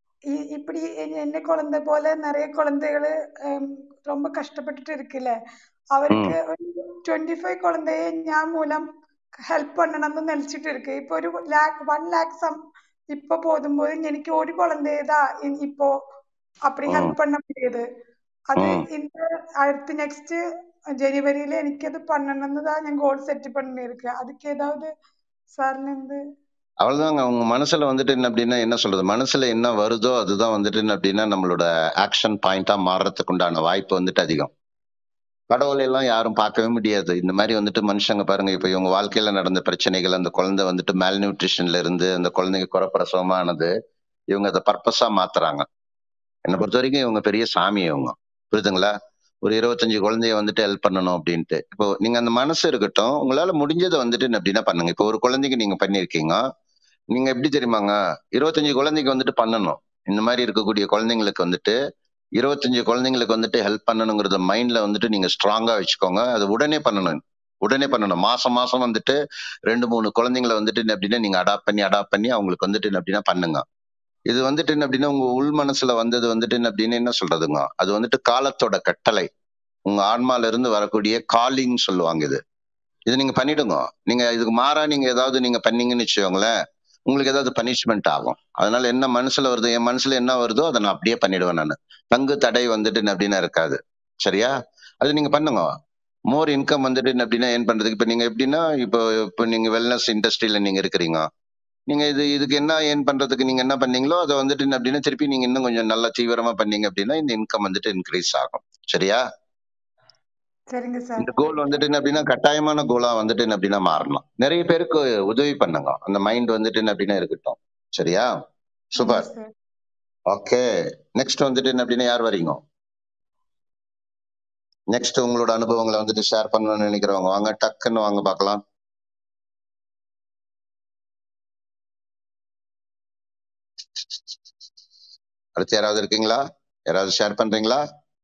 இப்படி என்- என்ன குழந்தை போல நிறைய குழந்தைகள் ரொம்ப கஷ்டப்பட்டுட்டு இருக்குல்ல ம் அவருக்கு ஒரு டுவெண்ட்டி ஃபைவ் குழந்தைய ஞான் மூலம் ஹെൽപ്പ് பண்ணணும்னு நினைச்சிட்டு இருக்கு இப்போ ഒരു ലാക്ക് വൺ ലാക്ക് സം இப்போ போதும்போது எனக்கு ஒரு குழந்தையதான் இ- இப்போ அப்படி ம் ஹெல்ப் பண்ண முடியுது அது ம் இந்த அடுத்து நெக்ஸ்ட் ஜனவரியில എനിക്കത് பண்ணணும்னு தான் ഞാൻ கோல் செட் பண்ணிருக்கேன் அதுக்கு ஏதாவது சார்ல இருந்து அவ்வளவுதாங்க உங்க மனசுல வந்துட்டு என்ன அப்படின்னா என்ன சொல்றது மனசுல என்ன வருதோ அதுதான் வந்துட்டு என்ன அப்படின்னா நம்மளோட ஆக்ஷன் பாயிண்டா மாறுறதுக்கு உண்டான வாய்ப்பு வந்துட்டு அதிகம் கடவுளை எல்லாம் யாரும் பார்க்கவே முடியாது இந்த மாதிரி வந்துட்டு மனுஷங்க பாருங்க இப்ப இவங்க வாழ்க்கையில நடந்த பிரச்சனைகள் அந்த குழந்தை வந்துட்டு மேல் நியூட்ரிஷன்ல இருந்து அந்த குழந்தைங்க குறப்பிரசவமானது இவங்க அதை பர்பஸா மாத்துறாங்க என்னை பொறுத்த வரைக்கும் இவங்க பெரிய சாமி இவங்க புரியுதுங்களா ஒரு இருபத்தஞ்சு குழந்தைய வந்துட்டு ஹெல்ப் பண்ணணும் அப்படின்ட்டு இப்போ நீங்க அந்த மனசு இருக்கட்டும் உங்களால முடிஞ்சதை வந்துட்டு என்ன அப்படின்னா பண்ணுங்க இப்போ ஒரு குழந்தைக்கு நீங்க பண்ணிருக்கீங்க நீங்க எப்படி தெரியுமாங்க இருபத்தஞ்சு குழந்தைக்கு வந்துட்டு பண்ணணும் இந்த மாதிரி இருக்கக்கூடிய குழந்தைங்களுக்கு வந்துட்டு இருபத்தஞ்சு குழந்தைங்களுக்கு வந்துட்டு ஹெல்ப் பண்ணணுங்கிறத மைண்ட்ல வந்துட்டு நீங்க ஸ்ட்ராங்கா வச்சுக்கோங்க அது உடனே பண்ணணும் உடனே பண்ணணும் மாசம் மாசம் வந்துட்டு ரெண்டு மூணு குழந்தைங்களை வந்துட்டு என்ன அப்படின்னா நீங்க அடாப்ட் பண்ணி அடாப்ட் பண்ணி அவங்களுக்கு வந்துட்டு என்ன அப்படின்னா பண்ணுங்க இது வந்துட்டு என்ன அப்படின்னா உங்க உள் மனசுல வந்தது வந்துட்டு என்ன அப்படின்னு என்ன சொல்றதுங்க அது வந்துட்டு காலத்தோட கட்டளை உங்க ஆன்மால இருந்து வரக்கூடிய காலிங் சொல்லுவாங்க இது இது நீங்க பண்ணிடுங்க நீங்க இதுக்கு மாறா நீங்க ஏதாவது நீங்க பண்ணீங்கன்னு வச்சுக்கோங்களேன் உங்களுக்கு ஏதாவது பனிஷ்மெண்ட் ஆகும் அதனால என்ன மனசுல வருது என் மனசுல என்ன வருதோ அதை நான் அப்படியே பண்ணிடுவேன் நான் தங்கு தடை வந்துட்டு என்ன அப்படின்னா இருக்காது சரியா அது நீங்க பண்ணுங்க மோர் இன்கம் வந்துட்டு என்ன அப்படின்னா ஏன் பண்றதுக்கு இப்ப நீங்க எப்படின்னா இப்போ இப்போ நீங்க வெல்னஸ் இண்டஸ்ட்ரியில நீங்க இருக்கிறீங்க நீங்க இது இதுக்கு என்ன ஏன் பண்றதுக்கு நீங்க என்ன பண்ணீங்களோ அதை வந்துட்டு என்ன அப்படின்னா திருப்பி நீங்க இன்னும் கொஞ்சம் நல்லா தீவிரமா பண்ணீங்க அப்படின்னா இந்த இன்கம் வந்துட்டு இன்க்ரீஸ் ஆகும் சரியா சரிங்க சார் இந்த கோல் வந்துட்டு என்ன அப்படின்னா கட்டாயமான கோலா வந்துட்டு என்ன அப்படின்னா மாறணும் நிறைய பேருக்கு உதவி பண்ணுங்க அந்த மைண்ட் வந்துட்டு என்ன அப்படின்னா இருக்கட்டும் சரியா சூப்பர் சார் ஓகே நெக்ஸ்ட் வந்துட்டு என்ன அப்படின்னா யார் வரீங்க நெக்ஸ்ட் உங்களோட அனுபவங்களை வந்துட்டு ஷேர் பண்ணணும்னு நினைக்கிறவங்க வாங்க டக்குன்னு வாங்க பார்க்கலாம் அடுத்து யாராவது இருக்கீங்களா யாராவது ஷேர் பண்றீங்களா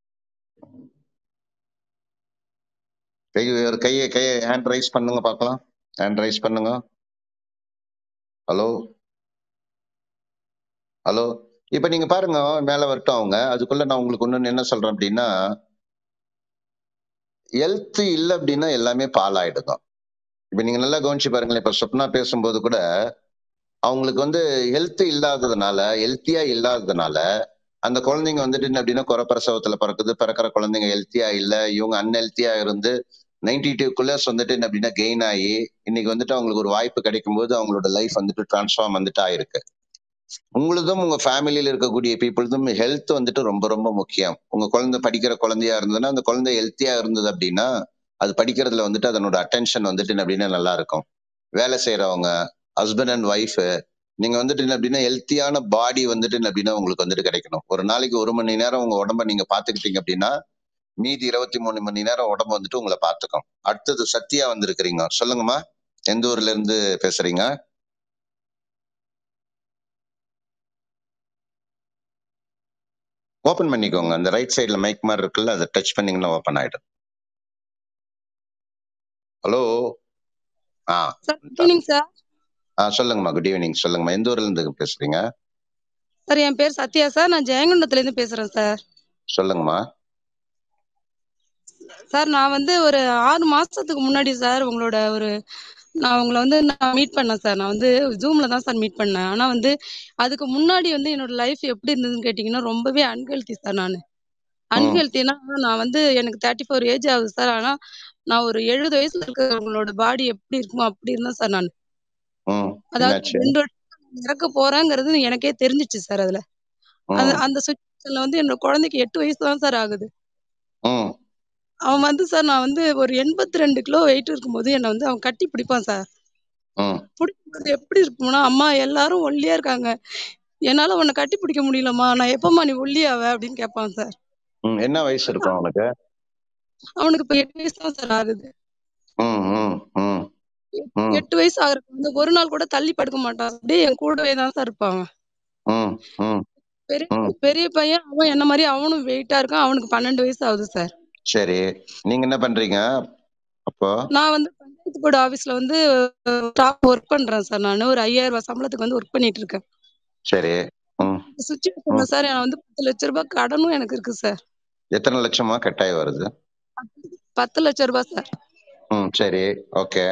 கை ஒரு கையை கையை ஹேண்ட் ரைஸ் பண்ணுங்க பார்க்கலாம் ஹேண்ட் ரைஸ் பண்ணுங்க ஹலோ ஹலோ இப்ப நீங்க பாருங்க மேல வரட்டும் அவங்க அதுக்குள்ள நான் உங்களுக்கு ஒண்ணு என்ன சொல்றேன் அப்படின்னா ஹெல்த் இல்ல அப்படின்னா எல்லாமே பாலாயிடுங்க இப்ப நீங்க நல்லா கவனிச்சு பாருங்களேன் இப்ப சொப்னா பேசும்போது கூட அவங்களுக்கு வந்து ஹெல்த் இல்லாததுனால ஹெல்த்தியா இல்லாததுனால அந்த குழந்தைங்க வந்துட்டு என்ன அப்படின்னா குறை பிரசவத்துல பிறக்குது பிறக்கிற குழந்தைங்க ஹெல்த்தியா இல்ல இவங்க அன்ஹெல்த்தியா இருந்து நைன்டி டூக்குள்ள வந்துட்டு என்ன அப்படின்னா கெயின் ஆகி இன்னைக்கு வந்துட்டு அவங்களுக்கு ஒரு வாய்ப்பு கிடைக்கும் போது அவங்களோட லைஃப் வந்துட்டு டிரான்ஸ்ஃபார்ம் வந்துட்டு ஆயிருக்கு உங்களுதும் உங்க ஃபேமிலியில இருக்கக்கூடிய பீப்புள்தும் ஹெல்த் வந்துட்டு ரொம்ப ரொம்ப முக்கியம் உங்க குழந்தை படிக்கிற குழந்தையா இருந்ததுன்னா அந்த குழந்தை ஹெல்த்தியா இருந்தது அப்படின்னா அது படிக்கிறதுல வந்துட்டு அதனோட அட்டென்ஷன் வந்துட்டு என்ன அப்படின்னா நல்லா இருக்கும் வேலை செய்யறவங்க ஹஸ்பண்ட் அண்ட் ஒய்ஃப் நீங்க வந்துட்டு என்ன அப்படின்னா ஹெல்த்தியான பாடி வந்துட்டு என்ன அப்படின்னா உங்களுக்கு வந்துட்டு கிடைக்கணும் ஒரு நாளைக்கு ஒரு மணி நேரம் உங்க உடம்ப நீங்க பாத்துக்கிட்டீங்க அப்படின்னா மீதி இருபத்தி மூணு மணி நேரம் உடம்பு வந்துட்டு உங்களை பாத்துக்கும் அடுத்தது சத்யா வந்திருக்கிறீங்க சொல்லுங்கம்மா எந்த ஊர்ல இருந்து பேசுறீங்க ஓபன் பண்ணிக்கோங்க அந்த ரைட் சைடுல மைக் மாதிரி இருக்குல்ல அதை டச் பண்ணீங்கன்னா ஓபன் ஆயிடும் ஹலோ ஆ சார் குட் ஈவினிங் சார் ஆ சொல்லுங்கம்மா குட் ஈவினிங் சொல்லுங்கம்மா எந்த ஊர்ல இருந்து பேசுறீங்க சார் என் பேர் சத்யா சார் நான் ஜெயங்கொண்டத்துல இருந்து பேசுறேன் சார் சொல்லுங்கம்மா சார் நான் வந்து ஒரு ஆறு மாசத்துக்கு முன்னாடி சார் உங்களோட ஒரு நான் உங்களை வந்து நான் மீட் பண்ணேன் சார் நான் வந்து ஜூம்ல தான் சார் மீட் பண்ணேன் ஆனா வந்து அதுக்கு முன்னாடி வந்து என்னோட லைஃப் எப்படி இருந்ததுன்னு கேட்டிங்கன்னா ரொம்பவே அன்ஹெல்த்தி சார் நான் ம் அன்ஹெல்த்தினா நான் வந்து எனக்கு தேர்ட்டி ஃபோர் ஏஜ் ஆகுது சார் ஆனா நான் ஒரு எழுபது வயசுல இருக்க உங்களோட பாடி எப்படி இருக்குமோ அப்படி இருந்தேன் சார் நான் ம் அதாவது என்னாச்சு ரெண்டு வருஷம் இறக்க போறேங்கிறது எனக்கே தெரிஞ்சிச்சு சார் அதுல அந்த ம் அந்த சுச்சுவேஷன்ல வந்து என்னோட குழந்தைக்கு எட்டு வயசு தான் சார் ஆகுது ம் அவன் வந்து சார் நான் வந்து ஒரு எண்பத்தி ரெண்டு கிலோ வெயிட் இருக்கும்போது என்னை வந்து அவன் கட்டி பிடிப்பான் சார் ம் பிடிக்கும்போது எப்படி இருக்கும்னா அம்மா எல்லாரும் ஒல்லியா இருக்காங்க என்னால உன்னை கட்டி பிடிக்க முடியலம்மா நான் எப்பம்மா நீ ஒல்லியாவ அப்படின்னு கேட்பான் சார் ம் என்ன வயசு இருக்கும் அவனுக்கு அவனுக்கு இப்ப எட்டு வயசு தான் சார் ஆகுது ம் ம் ம் ம் எட்டு வயசு ஆகுறதுக்கு வந்து ஒரு நாள் கூட தள்ளி படுக்க மாட்டான் அப்படியே என் கூடவே தான் சார் இருப்பான் அவன். ம் ம் பெரிய ம் பெரிய பையன் அவன் என்ன மாதிரி அவனும் வெயிட்டா இருக்கான் அவனுக்கு பன்னெண்டு வயசு ஆகுது சார் சரி நீங்க என்ன பண்றீங்க அப்போ நான் வந்து பஞ்சாயத்து போர்டு ஆபீஸ்ல வந்து ஸ்டாஃப் ஒர்க் பண்றேன் சார் நான் ஒரு ஐயாயிரம் ரூபாய் சம்பளத்துக்கு வந்து ஒர்க் பண்ணிட்டு இருக்கேன் சரி ம் சுச்சுவேஷன்ல ம் சார் நான் வந்து பத்து லட்ச ரூபாய் கடனும் எனக்கு இருக்கு சார் எத்தனை லட்சமா கட்டாயம் வருது பத்து லட்ச ரூபாய் சார் ம் சரி ஓகே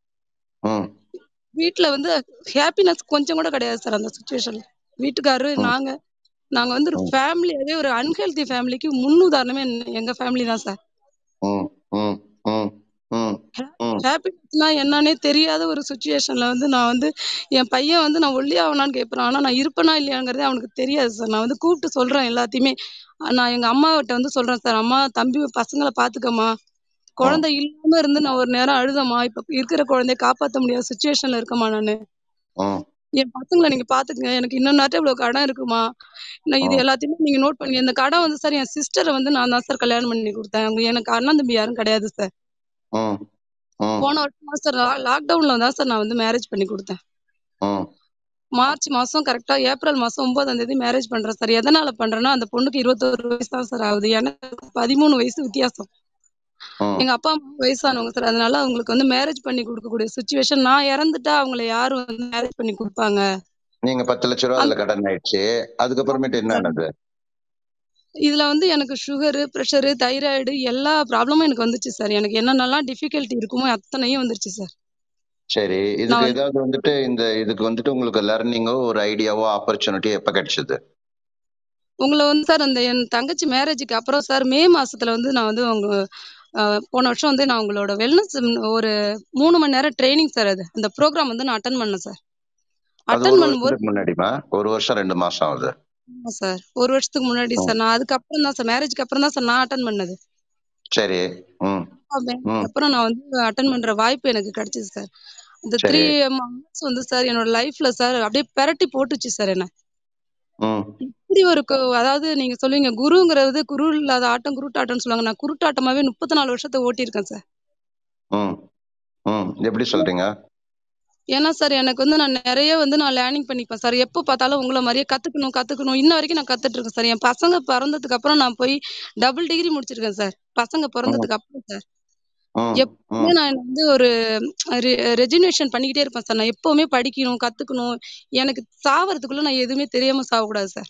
ம் வீட்ல வந்து ஹாப்பினஸ் கொஞ்சம் கூட கிடையாது சார் அந்த சுச்சுவேஷன்ல வீட்டுக்காரரு ம் நாங்க நாங்க வந்து ஒரு ம் ஃபேமிலியாவே ஒரு அன்ஹெல்தி ஃபேமிலிக்கு முன்னுதாரணமே என்ன- எங்க ஃபேமிலி தான் சார் ம் ம் ம் ம் ம் ஹாப்பினஸ்னா என்னன்னே தெரியாத ஒரு சுச்சுவேஷன்ல வந்து நான் வந்து என் பையன் வந்து நான் ஒல்லி ஆகணான்னு கேட்பறான் ஆனா நான் இருப்பேனா இல்லையாங்கிறதே அவனுக்கு தெரியாது சார் நான் வந்து கூப்பிட்டு சொல்றேன் எல்லாத்தையுமே அஹ் நான் எங்க அம்மாவிட்ட வந்து சொல்றேன் சார் அம்மா தம்பி பசங்களை பாத்துக்கம்மா ம் குழந்தை இல்லாம இருந்து நான் ஒரு நேரம் அழுதம்மா இப்ப இருக்கிற குழந்தைய காப்பாத்த முடியாத சுச்சுவேஷன்ல இருக்கம்மா நானு ம் என் பசங்களை நீங்க பாத்துக்கங்க எனக்கு இன்னும் நாட்டம் இவ்வளவு கடன் இருக்குமா நான் இது ம் எல்லாத்தையுமே நீங்க நோட் பண்ணி இந்த கடன் வந்து சார் என் சிஸ்டரை வந்து நான் தான் சார் கல்யாணம் பண்ணி கொடுத்தேன் அவங்க எனக்கு அண்ணன் தம்பி யாரும் கிடையாது சார் ம் ம் போன வருஷம் சார் லாக்டவுன்ல தான் சார் நான் வந்து மேரேஜ் பண்ணி கொடுத்தேன் ம் மார்ச் மாசம் கரெக்டா ஏப்ரல் மாசம் ஒன்பதாம் தேதி மேரேஜ் பண்றேன் சார் எதனால பண்றேன்னா அந்த பொண்ணுக்கு இருபத்தோரு வயசு தான் சார் ஆகுது எனக்கு பதிமூணு வயசு வித்தியாசம் ம் எங்க அப்பா அம்மா வயசானவங்க சார் அதனால அவங்களுக்கு வந்து மேரேஜ் பண்ணி கொடுக்கக்கூடிய சுச்சுவேஷன் நான் இறந்துட்டா அவங்கள யாரும் வந்து மேரேஜ் பண்ணி கொடுப்பாங்க நீங்க பத்து லட்ச ரூபா அதுல கடன் ஆயிடுச்சு அதுக்கப்புறமேட்டு என்ன ஆனது இதுல வந்து எனக்கு சுகரு ப்ரெஷரு தைராய்டு எல்லா ப்ராப்ளமும் எனக்கு வந்துச்சு சார் எனக்கு என்னென்னலாம் டிஃபிகல்ட்டி இருக்குமோ அத்தனையும் வந்துருச்சு சார் சரி நான் இதுக்கு வந்து ஏதாவது வந்துட்டு இந்த இதுக்கு வந்துட்டு உங்களுக்கு லர்னிங்கோ ஒரு ஐடியாவோ ஆப்பர்ச்சுனிட்டி எப்ப கிடைச்சது உங்கள வந்து சார் அந்த என் தங்கச்சி மேரேஜுக்கு அப்புறம் சார் மே மாசத்துல வந்து நான் வந்து உங்க அ போன வருஷம் வந்து நான் உங்களோட வெல்னஸ் ஒரு 3 மணி நேரம் ட்ரெய்னிங் சார் அது. அந்த ப்ரோகிராம் வந்து நான் அட்டெண்ட் பண்ணேன் சார். அது அட்டெண்ட் ஒரு பண்ணும்போது வருஷத்துக்கு முன்னாடிமா ஒரு வருஷம் ரெண்டு மாசம் ஆகுது ஆமா சார். 1 வருஷத்துக்கு முன்னாடி ம். சார். நான் அதுக்கப்புறம் தான் சார் மேரேஜ்க்கு அப்புறம் தான் சார் நான் அட்டெண்ட் பண்ணது. சரி ம் மேரேஜ்க்கு ம் அப்புறம் நான் வந்து அட்டெண்ட் பண்ற வாய்ப்பு எனக்கு கிடைச்சது சார். அந்த சரி 3 மந்த்ஸ் வந்து சார் என்னோட லைஃப்ல சார் அப்படியே பெரட்டி போட்டுச்சு சார் என்ன. ம் இப்படி ஒரு கு அதாவது நீங்க சொல்லுவீங்க குருங்கிறது குரு இல்லாத ஆட்டம் குருட்டாட்டம்னு சொல்லுவாங்க. நான் குருட்டாட்டமாவே 34 வருஷத்த ஓட்டியிருக்கேன் சார். ம் ம் எப்படி சொல்றீங்க ஏன்னா சார் எனக்கு வந்து நான் நெறைய வந்து நான் லேர்னிங் பண்ணிப்பேன் சார். எப்ப பார்த்தாலும் உங்கள மாரியே கத்துக்கணும், கத்துக்கணும். இன்ன வரைக்கும் நான் கத்துட்டு இருக்கேன் சார். என் பசங்க பொறந்ததுக்கு அப்புறம் நான் போய் டபுள் டிகிரி முடிச்சிருக்கேன் சார். பசங்க ம் பொறந்ததுக்கு அப்புறம் சார். ம் எப்பவுமே ம் நான் வந்து ஒரு ரெ ரெஜினேஷன் பண்ணிக்கிட்டே இருப்பேன் சார். நான் எப்பவுமே படிக்கணும், கத்துக்கணும். எனக்கு சாவறதுக்குள்ள நான் எதுவுமே தெரியாம சாவக்கூடாது சார்.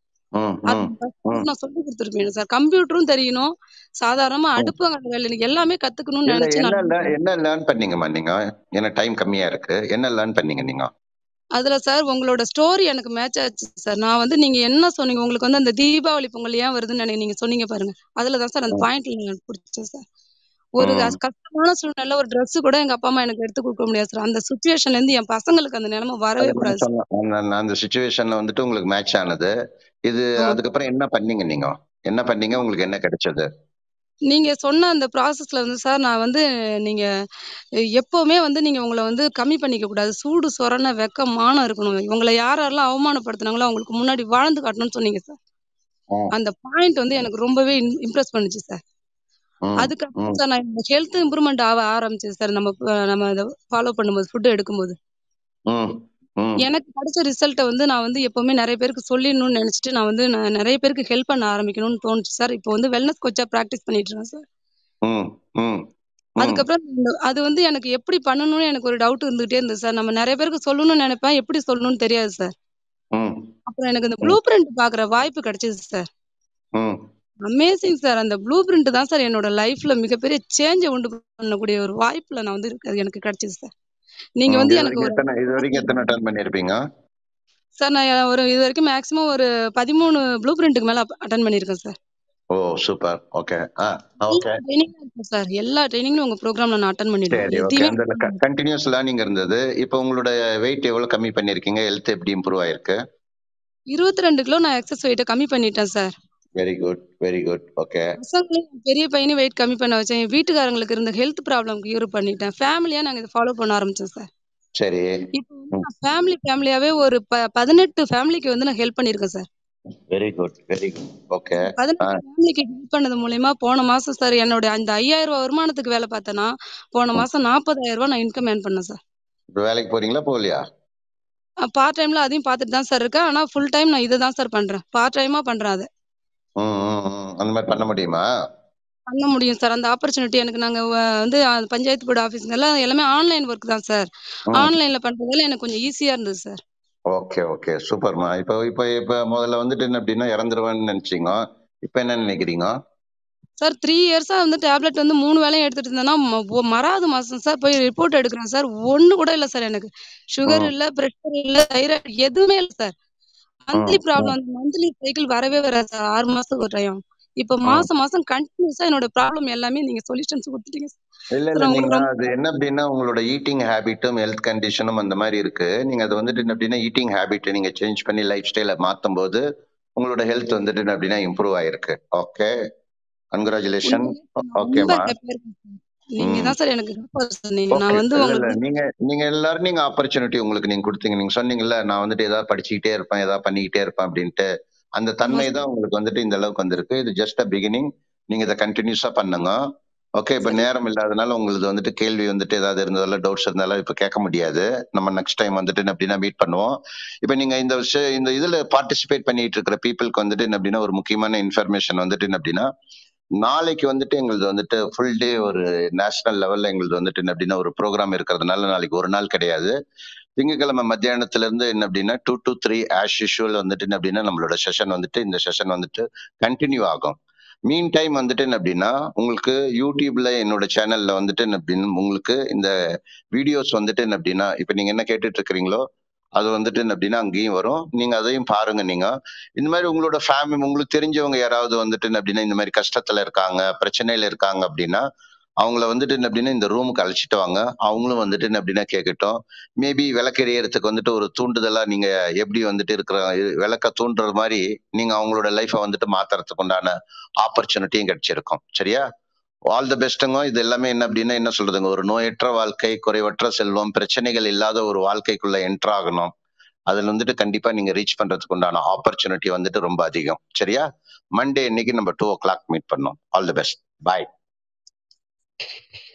ம் அது ம் என் பசங்களுக்கு ம் நான் சொல்லிக் குடுத்துருப்பேன் சார். கம்ப்யூட்டரும் தெரியணும். சாதாரணமா ம். அடுப்பாங்கற வேலை எனக்கு எல்லாமே கத்துக்கணும்னு இல்ல நெனச்சு என்ன நான் le- என்ன லேர்ன் பண்ணீங்கம்மா நீங்க ஏன்னா டைம் கம்மியா இருக்கு என்ன லேர்ன் பண்ணீங்க நீங்க அதுல சார் உங்களோட ஸ்டோரி எனக்கு மேட்ச் ஆச்சு சார். நான் வந்து நீங்க என்ன சொன்னீங்க, உங்களுக்கு வந்து அந்த தீபாவளி பொங்கல் ஏன் வருதுன்னு நெனை நீங்க சொன்னீங்க பாருங்க. அதுல தான் சார் அந்த ம் பாயிண்ட்ல எனக்கு புடிச்சது சார். ஒரு ம் கஸ் கஷ்டமான சூழ்நிலையில ஒரு ட்ரெஸ் கூட எங்க அப்பா, அம்மா எனக்கு எடுத்து குடுக்க முடியாது சார். அந்த சிச்சுவேஷன்ல இருந்து என் பசங்களுக்கு அந்த நிலைமை வரவே அது நான் கூடாது சார். சொன்னேன் அந்த- அந்த- அந்த சுச்சுவேஷன்ல வந்துட்டு உங்களுக்கு மேட்ச் ஆனது இது ஆமா. அதுக்கப்புறம் என்ன பண்ணீங்க நீங்க என்ன பண்ணீங்க உங்களுக்கு என்ன கிடைச்சது நீங்க சொன்ன அந்த ப்ராசஸ்ல வந்து சார் நான் வந்து நீங்க எப்பவுமே வந்து நீங்க உங்கள வந்து கம்மி பண்ணிக்க கூடாது. சூடு, சொரணை, வெக்கம், மானம் இருக்கணும். உங்கள யார் யாரெல்லாம் அவமானப்படுத்துனாங்களோ அவங்களுக்கு முன்னாடி வாழ்ந்து காட்டணும்னு சொன்னீங்க சார். ம் அந்த பாயிண்ட் வந்து எனக்கு ரொம்பவே இம் இம்ப்ரெஸ் பண்ணுச்சு சார். ம் அதுக்கப்புறம் ம் சார் நான் இந்த ஹெல்த் இம்ப்ரூவ்மெண்ட் ஆக ஆரம்பிச்சது சார். நம்ம ப நம்ம அத ஃபாலோ பண்ணும்போது, ஃபுட் எடுக்கும்போது. ம் ம் எனக்கு கிடைச்ச ரிசல்ட்ட வந்து நான் வந்து எப்பவுமே நெறைய பேருக்கு சொல்லிடணும்னு நெனச்சுட்டு, நான் வந்து நான் நெறைய பேருக்கு ஹெல்ப் பண்ண ஆரம்பிக்கணும்னு தோணுச்சு சார். இப்போ வந்து வெல்னஸ் கோச்சா பிராக்டிஸ் பண்ணிட்டு இருக்கேன் சார். ம் ம் ம் அதுக்கப்புறம் இந்த அது வந்து எனக்கு எப்படி பண்ணணும்னு எனக்கு ஒரு டவுட் இருந்துகிட்டே இருந்தது சார். நம்ம நெறைய பேருக்கு சொல்லணும்னு நெனைப்பேன். எப்படி சொல்லணும்னு தெரியாது சார். ம் அப்புறம் எனக்கு இந்த ம் ப்ளூ பிரிண்ட் பார்க்குற வாய்ப்பு கிடைச்சது சார். ம் அமேசிங் சார். அந்த ப்ளூ பிரிண்ட் தான் சார் என்னோட லைஃப்ல மிகப்பெரிய சேஞ்ச உண்டு பண்ணக்கூடிய ஒரு வாய்ப்புல நான் வந்து இருக்கு எனக்கு கிடைச்சது சார். நீங்க ம். வந்து இது எனக்கு வரைக்கும் ஒரு எத்தனை இது வரைக்கும் எத்தனை டர்ன் பண்ணியிருப்பீங்க சார் நான் ஒரு இதுவரைக்கும் மேக்ஸிமம் ஒரு 13 ப்ளூ பிரிண்ட்க்கு மேல அட்டெண்ட் பண்ணியிருக்கேன் சார். ஓ சூப்பர் ஓகே ஆ எல்லா ஓகே ட்ரெய்னிங்கும் இருக்கும் சார். எல்லா ட்ரெய்னிங்கும் உங்க ப்ரோகிராம்ல நான் அட்டெண்ட் பண்ணிடுவேன். சரி ஓகே எதையுமே அந்த கண்டினியூஸ் லேர்னிங் இருந்தது இப்போ உங்களோட வெயிட் எவ்வளவு கம்மி பண்ணிருக்கீங்க ஹெல்த் எப்படி இம்ப்ரூவ் ஆயிருக்கு 22 கிலோ நான் எக்ஸஸ் வெயிட்ட கம்மி பண்ணிட்டேன் sir. Very good very good okay பசங்களையும் என் பெரிய பையனையும் வெயிட் கம்மி பண்ண வச்சேன். என் வீட்டுக்காரங்களுக்கு இருந்த ஹெல்த் ப்ராப்ளம் கியூர் பண்ணிட்டேன். ஃபேமிலியா நாங்க இத ஃபாலோ பண்ண ஆரம்பிச்சோம் சார். சரி இப்போ வந்து நான் ஃபேமிலி ஃபேமிலியாவே ஒரு ப 18 ஃபேமிலிக்கு வந்து நான் ஹெல்ப் பண்ணியிருக்கேன் sir. Very good very good okay ஆ 18 ஃபேமிலிக்கு ஹெல்ப் பண்ணது மூலியமா போன மாசம் சார் என்னோட அந்த ரூ. 5000 வருமானத்துக்கு வேலை பார்த்தேன்னா, போன ம். மாசம் ரூ. 40,000 நான் இன்கம் ஏர்ன் பண்ணேன் சார். இப்போ வேலைக்கு போறீங்களா போகலையா அ பார்ட் டைம்ல அதையும் பார்த்துட்டு தான் சார் இருக்கேன். ஆனா ஃபுல் டைம் நான் இத தான் சார் பண்றேன். பார்ட் டைமா பண்றேன் அத. ம் ம், ம். அந்த மாதிரி பண்ண முடியுமா பண்ண முடியும் சார். அந்த ஆப்பர்ச்சுனிட்டி எனக்கு நாங்க வ வந்து அ பஞ்சாயத்து போர்டு ஆஃபீஸ்ங்க எல்லாம் எல்லாமே ஆன்லைன் ஒர்க் தான் சார். ம் ஆன்லைன்ல பண்றதால எனக்கு கொஞ்சம் ஈஸியா இருந்தது சார். ஓகே ஓகே சூப்பர்மா இப்போ இப்போ இப்போ முதல்ல வந்துட்டு என்ன அப்படின்னா இறந்துருவேன்னு நினைச்சீங்க இப்போ என்ன நினைக்கிறீங்க சார் 3 இயர்ஸா வந்து டேப்லெட் வந்து 3 வேளையும் எடுத்துட்டு இருந்தேன்னா, ம ஒ மறாவது மாசம் சார் போய் ரிப்போர்ட் எடுக்கிறேன் சார். ஒண்ணு கூட இல்ல சார் எனக்கு. சுகர் ம் இல்ல, பிரஷர் இல்ல, தைராய்டு எதுவுமே இல்ல சார். மந்த்லி ம் ப்ராப்ளம் ம் அந்த மந்த்லி சைக்கிள் வரவே வராது சார். 6 மாசத்துக்கு ஒரு டைம். இப்ப ம் மாசம் மாசம் கன்டினியூஸா என்னோட ப்ராப்ளம் எல்லாமே நீங்க சொல்யூஷன்ஸ் குடுத்துட்டீங்க சார். இல்ல சார் இல்ல உங்களுக்கு நீங்க ரொம்ப அது என்ன அப்படின்னா உங்களோட ஈட்டிங் ஹேபிட்டும் ஹெல்த் கண்டிஷனும் அந்த மாதிரி இருக்கு நீங்க அது வந்துட்டு என்ன அப்படின்னா ஈட்டிங் ஹேபிட் நீங்க சேஞ்ச் பண்ணி லைஃப் ஸ்டைல மாத்தும் போது உங்களோட ஹெல்த் வந்துட்டு என்ன அப்படின்னா இம்ப்ரூவ் ஆயிருக்கு ஓகே கங்க்ராச்சுலேஷன் உண்மையிலே சார் நான் ரொம்ப ஓகேமா ஹேப்பியா இருக்கேன் சார். நீங்க ம் தான் சார் எனக்கு காப்பாத்து சொன்னீங்க. ஓகே நான் வந்து இல்ல இல்ல உங்களுக்கு நீங்க நீங்க எல்லாரும் நீங்க ஆப்பர்ச்சுனிட்டி உங்களுக்கு நீங்க கொடுத்தீங்க நீங்க சொன்னீங்கல்ல நான் வந்துட்டு ஏதாவது படிச்சுக்கிட்டே இருப்பேன் ஏதாவது பண்ணிக்கிட்டே இருப்பேன் அப்படின்ட்டு அந்த ஆமா தன்மை சார். தான் உங்களுக்கு வந்துட்டு இந்த அளவுக்கு வந்திருக்கு இது ஜஸ்ட் அ பிகினிங் நீங்க இதை கண்டினியூஸா பண்ணுங்க ஓகே இப்ப சரி. நேரம் இல்லாதனால உங்களுக்கு வந்துட்டு கேள்வி வந்துட்டு ஏதாவது இருந்ததால டவுட்ஸ் இருந்தாலும் இப்ப கேட்க முடியாது நம்ம நெக்ஸ்ட் டைம் வந்துட்டு என்ன அப்படின்னா மீட் பண்ணுவோம் இப்ப நீங்க இந்த விஷயம் இந்த இதுல பார்ட்டிசிபேட் பண்ணிட்டு இருக்கிற பீப்புளுக்கு வந்துட்டு என்ன அப்படின்னா ஒரு முக்கியமான இன்ஃபர்மேஷன் வந்துட்டு என்ன அப்படின்னா நாளைக்கு வந்துட்டு எங்களுது வந்துட்டு ஃபுல் டே ஒரு நேஷனல் லெவல்ல எங்களுது வந்துட்டு என்ன அப்படின்னா ஒரு ப்ரோக்ராம் இருக்கிறதுனால நாளைக்கு ஒரு நாள் கிடையாது திங்கட்கிழமை மத்தியானத்துல இருந்து என்ன அப்படின்னா two to three as usual வந்துட்டு என்ன அப்படின்னா நம்மளோட செஷன் வந்துட்டு இந்த செஷன் வந்துட்டு கண்டினியூ ஆகும் மீன் டைம் வந்துட்டு என்ன அப்படின்னா உங்களுக்கு யூடியூப்ல என்னோட சேனல்ல வந்துட்டு என்ன அப்படின்னு உங்களுக்கு இந்த வீடியோஸ் வந்துட்டு என்ன அப்படின்னா இப்ப நீங்க என்ன கேட்டுட்டு இருக்கிறீங்களோ அது வந்துட்டு என்ன அப்படின்னா அங்கேயும் வரும் நீங்க அதையும் பாருங்க நீங்க இந்த மாதிரி உங்களோட ஃபேமிலி உங்களுக்கு தெரிஞ்சவங்க யாராவது வந்துட்டு என்ன அப்படின்னா இந்த மாதிரி கஷ்டத்துல இருக்காங்க பிரச்சனையில இருக்காங்க அப்படின்னா அவங்கள வந்துட்டு என்ன அப்படின்னா இந்த ரூமுக்கு அழைச்சிட்டு வாங்க அவங்களும் வந்துட்டு என்ன அப்படின்னா கேட்கட்டும் மேபி விளக்கெறியறதுக்கு வந்துட்டு ஒரு தூண்டுதலா நீங்க எப்படி வந்துட்டு இருக்கிற விளக்க தூண்டுற மாதிரி நீங்க அவங்களோட லைஃபை வந்துட்டு மாத்துறதுக்கு உண்டான ஆப்பர்ச்சுனிட்டியும் கிடைச்சிருக்கும் சரியா ஆல் த பெஸ்ட்டுங்க இது எல்லாமே என்ன அப்படின்னா என்ன சொல்றதுங்க ஒரு நோயற்ற வாழ்க்கை குறைவற்ற செல்வம் பிரச்சனைகள் இல்லாத ஒரு வாழ்க்கைக்குள்ள என்டர் ஆகணும் அதுல வந்துட்டு கண்டிப்பா நீங்க ரீச் பண்றதுக்கு உண்டான ஆப்பர்ச்சுனிட்டி வந்துட்டு ரொம்ப அதிகம் சரியா மண்டே இன்னைக்கு நம்ம டூ ஓ கிளாக் மீட் பண்ணோம் ஆல் தி பெஸ்ட் பாய்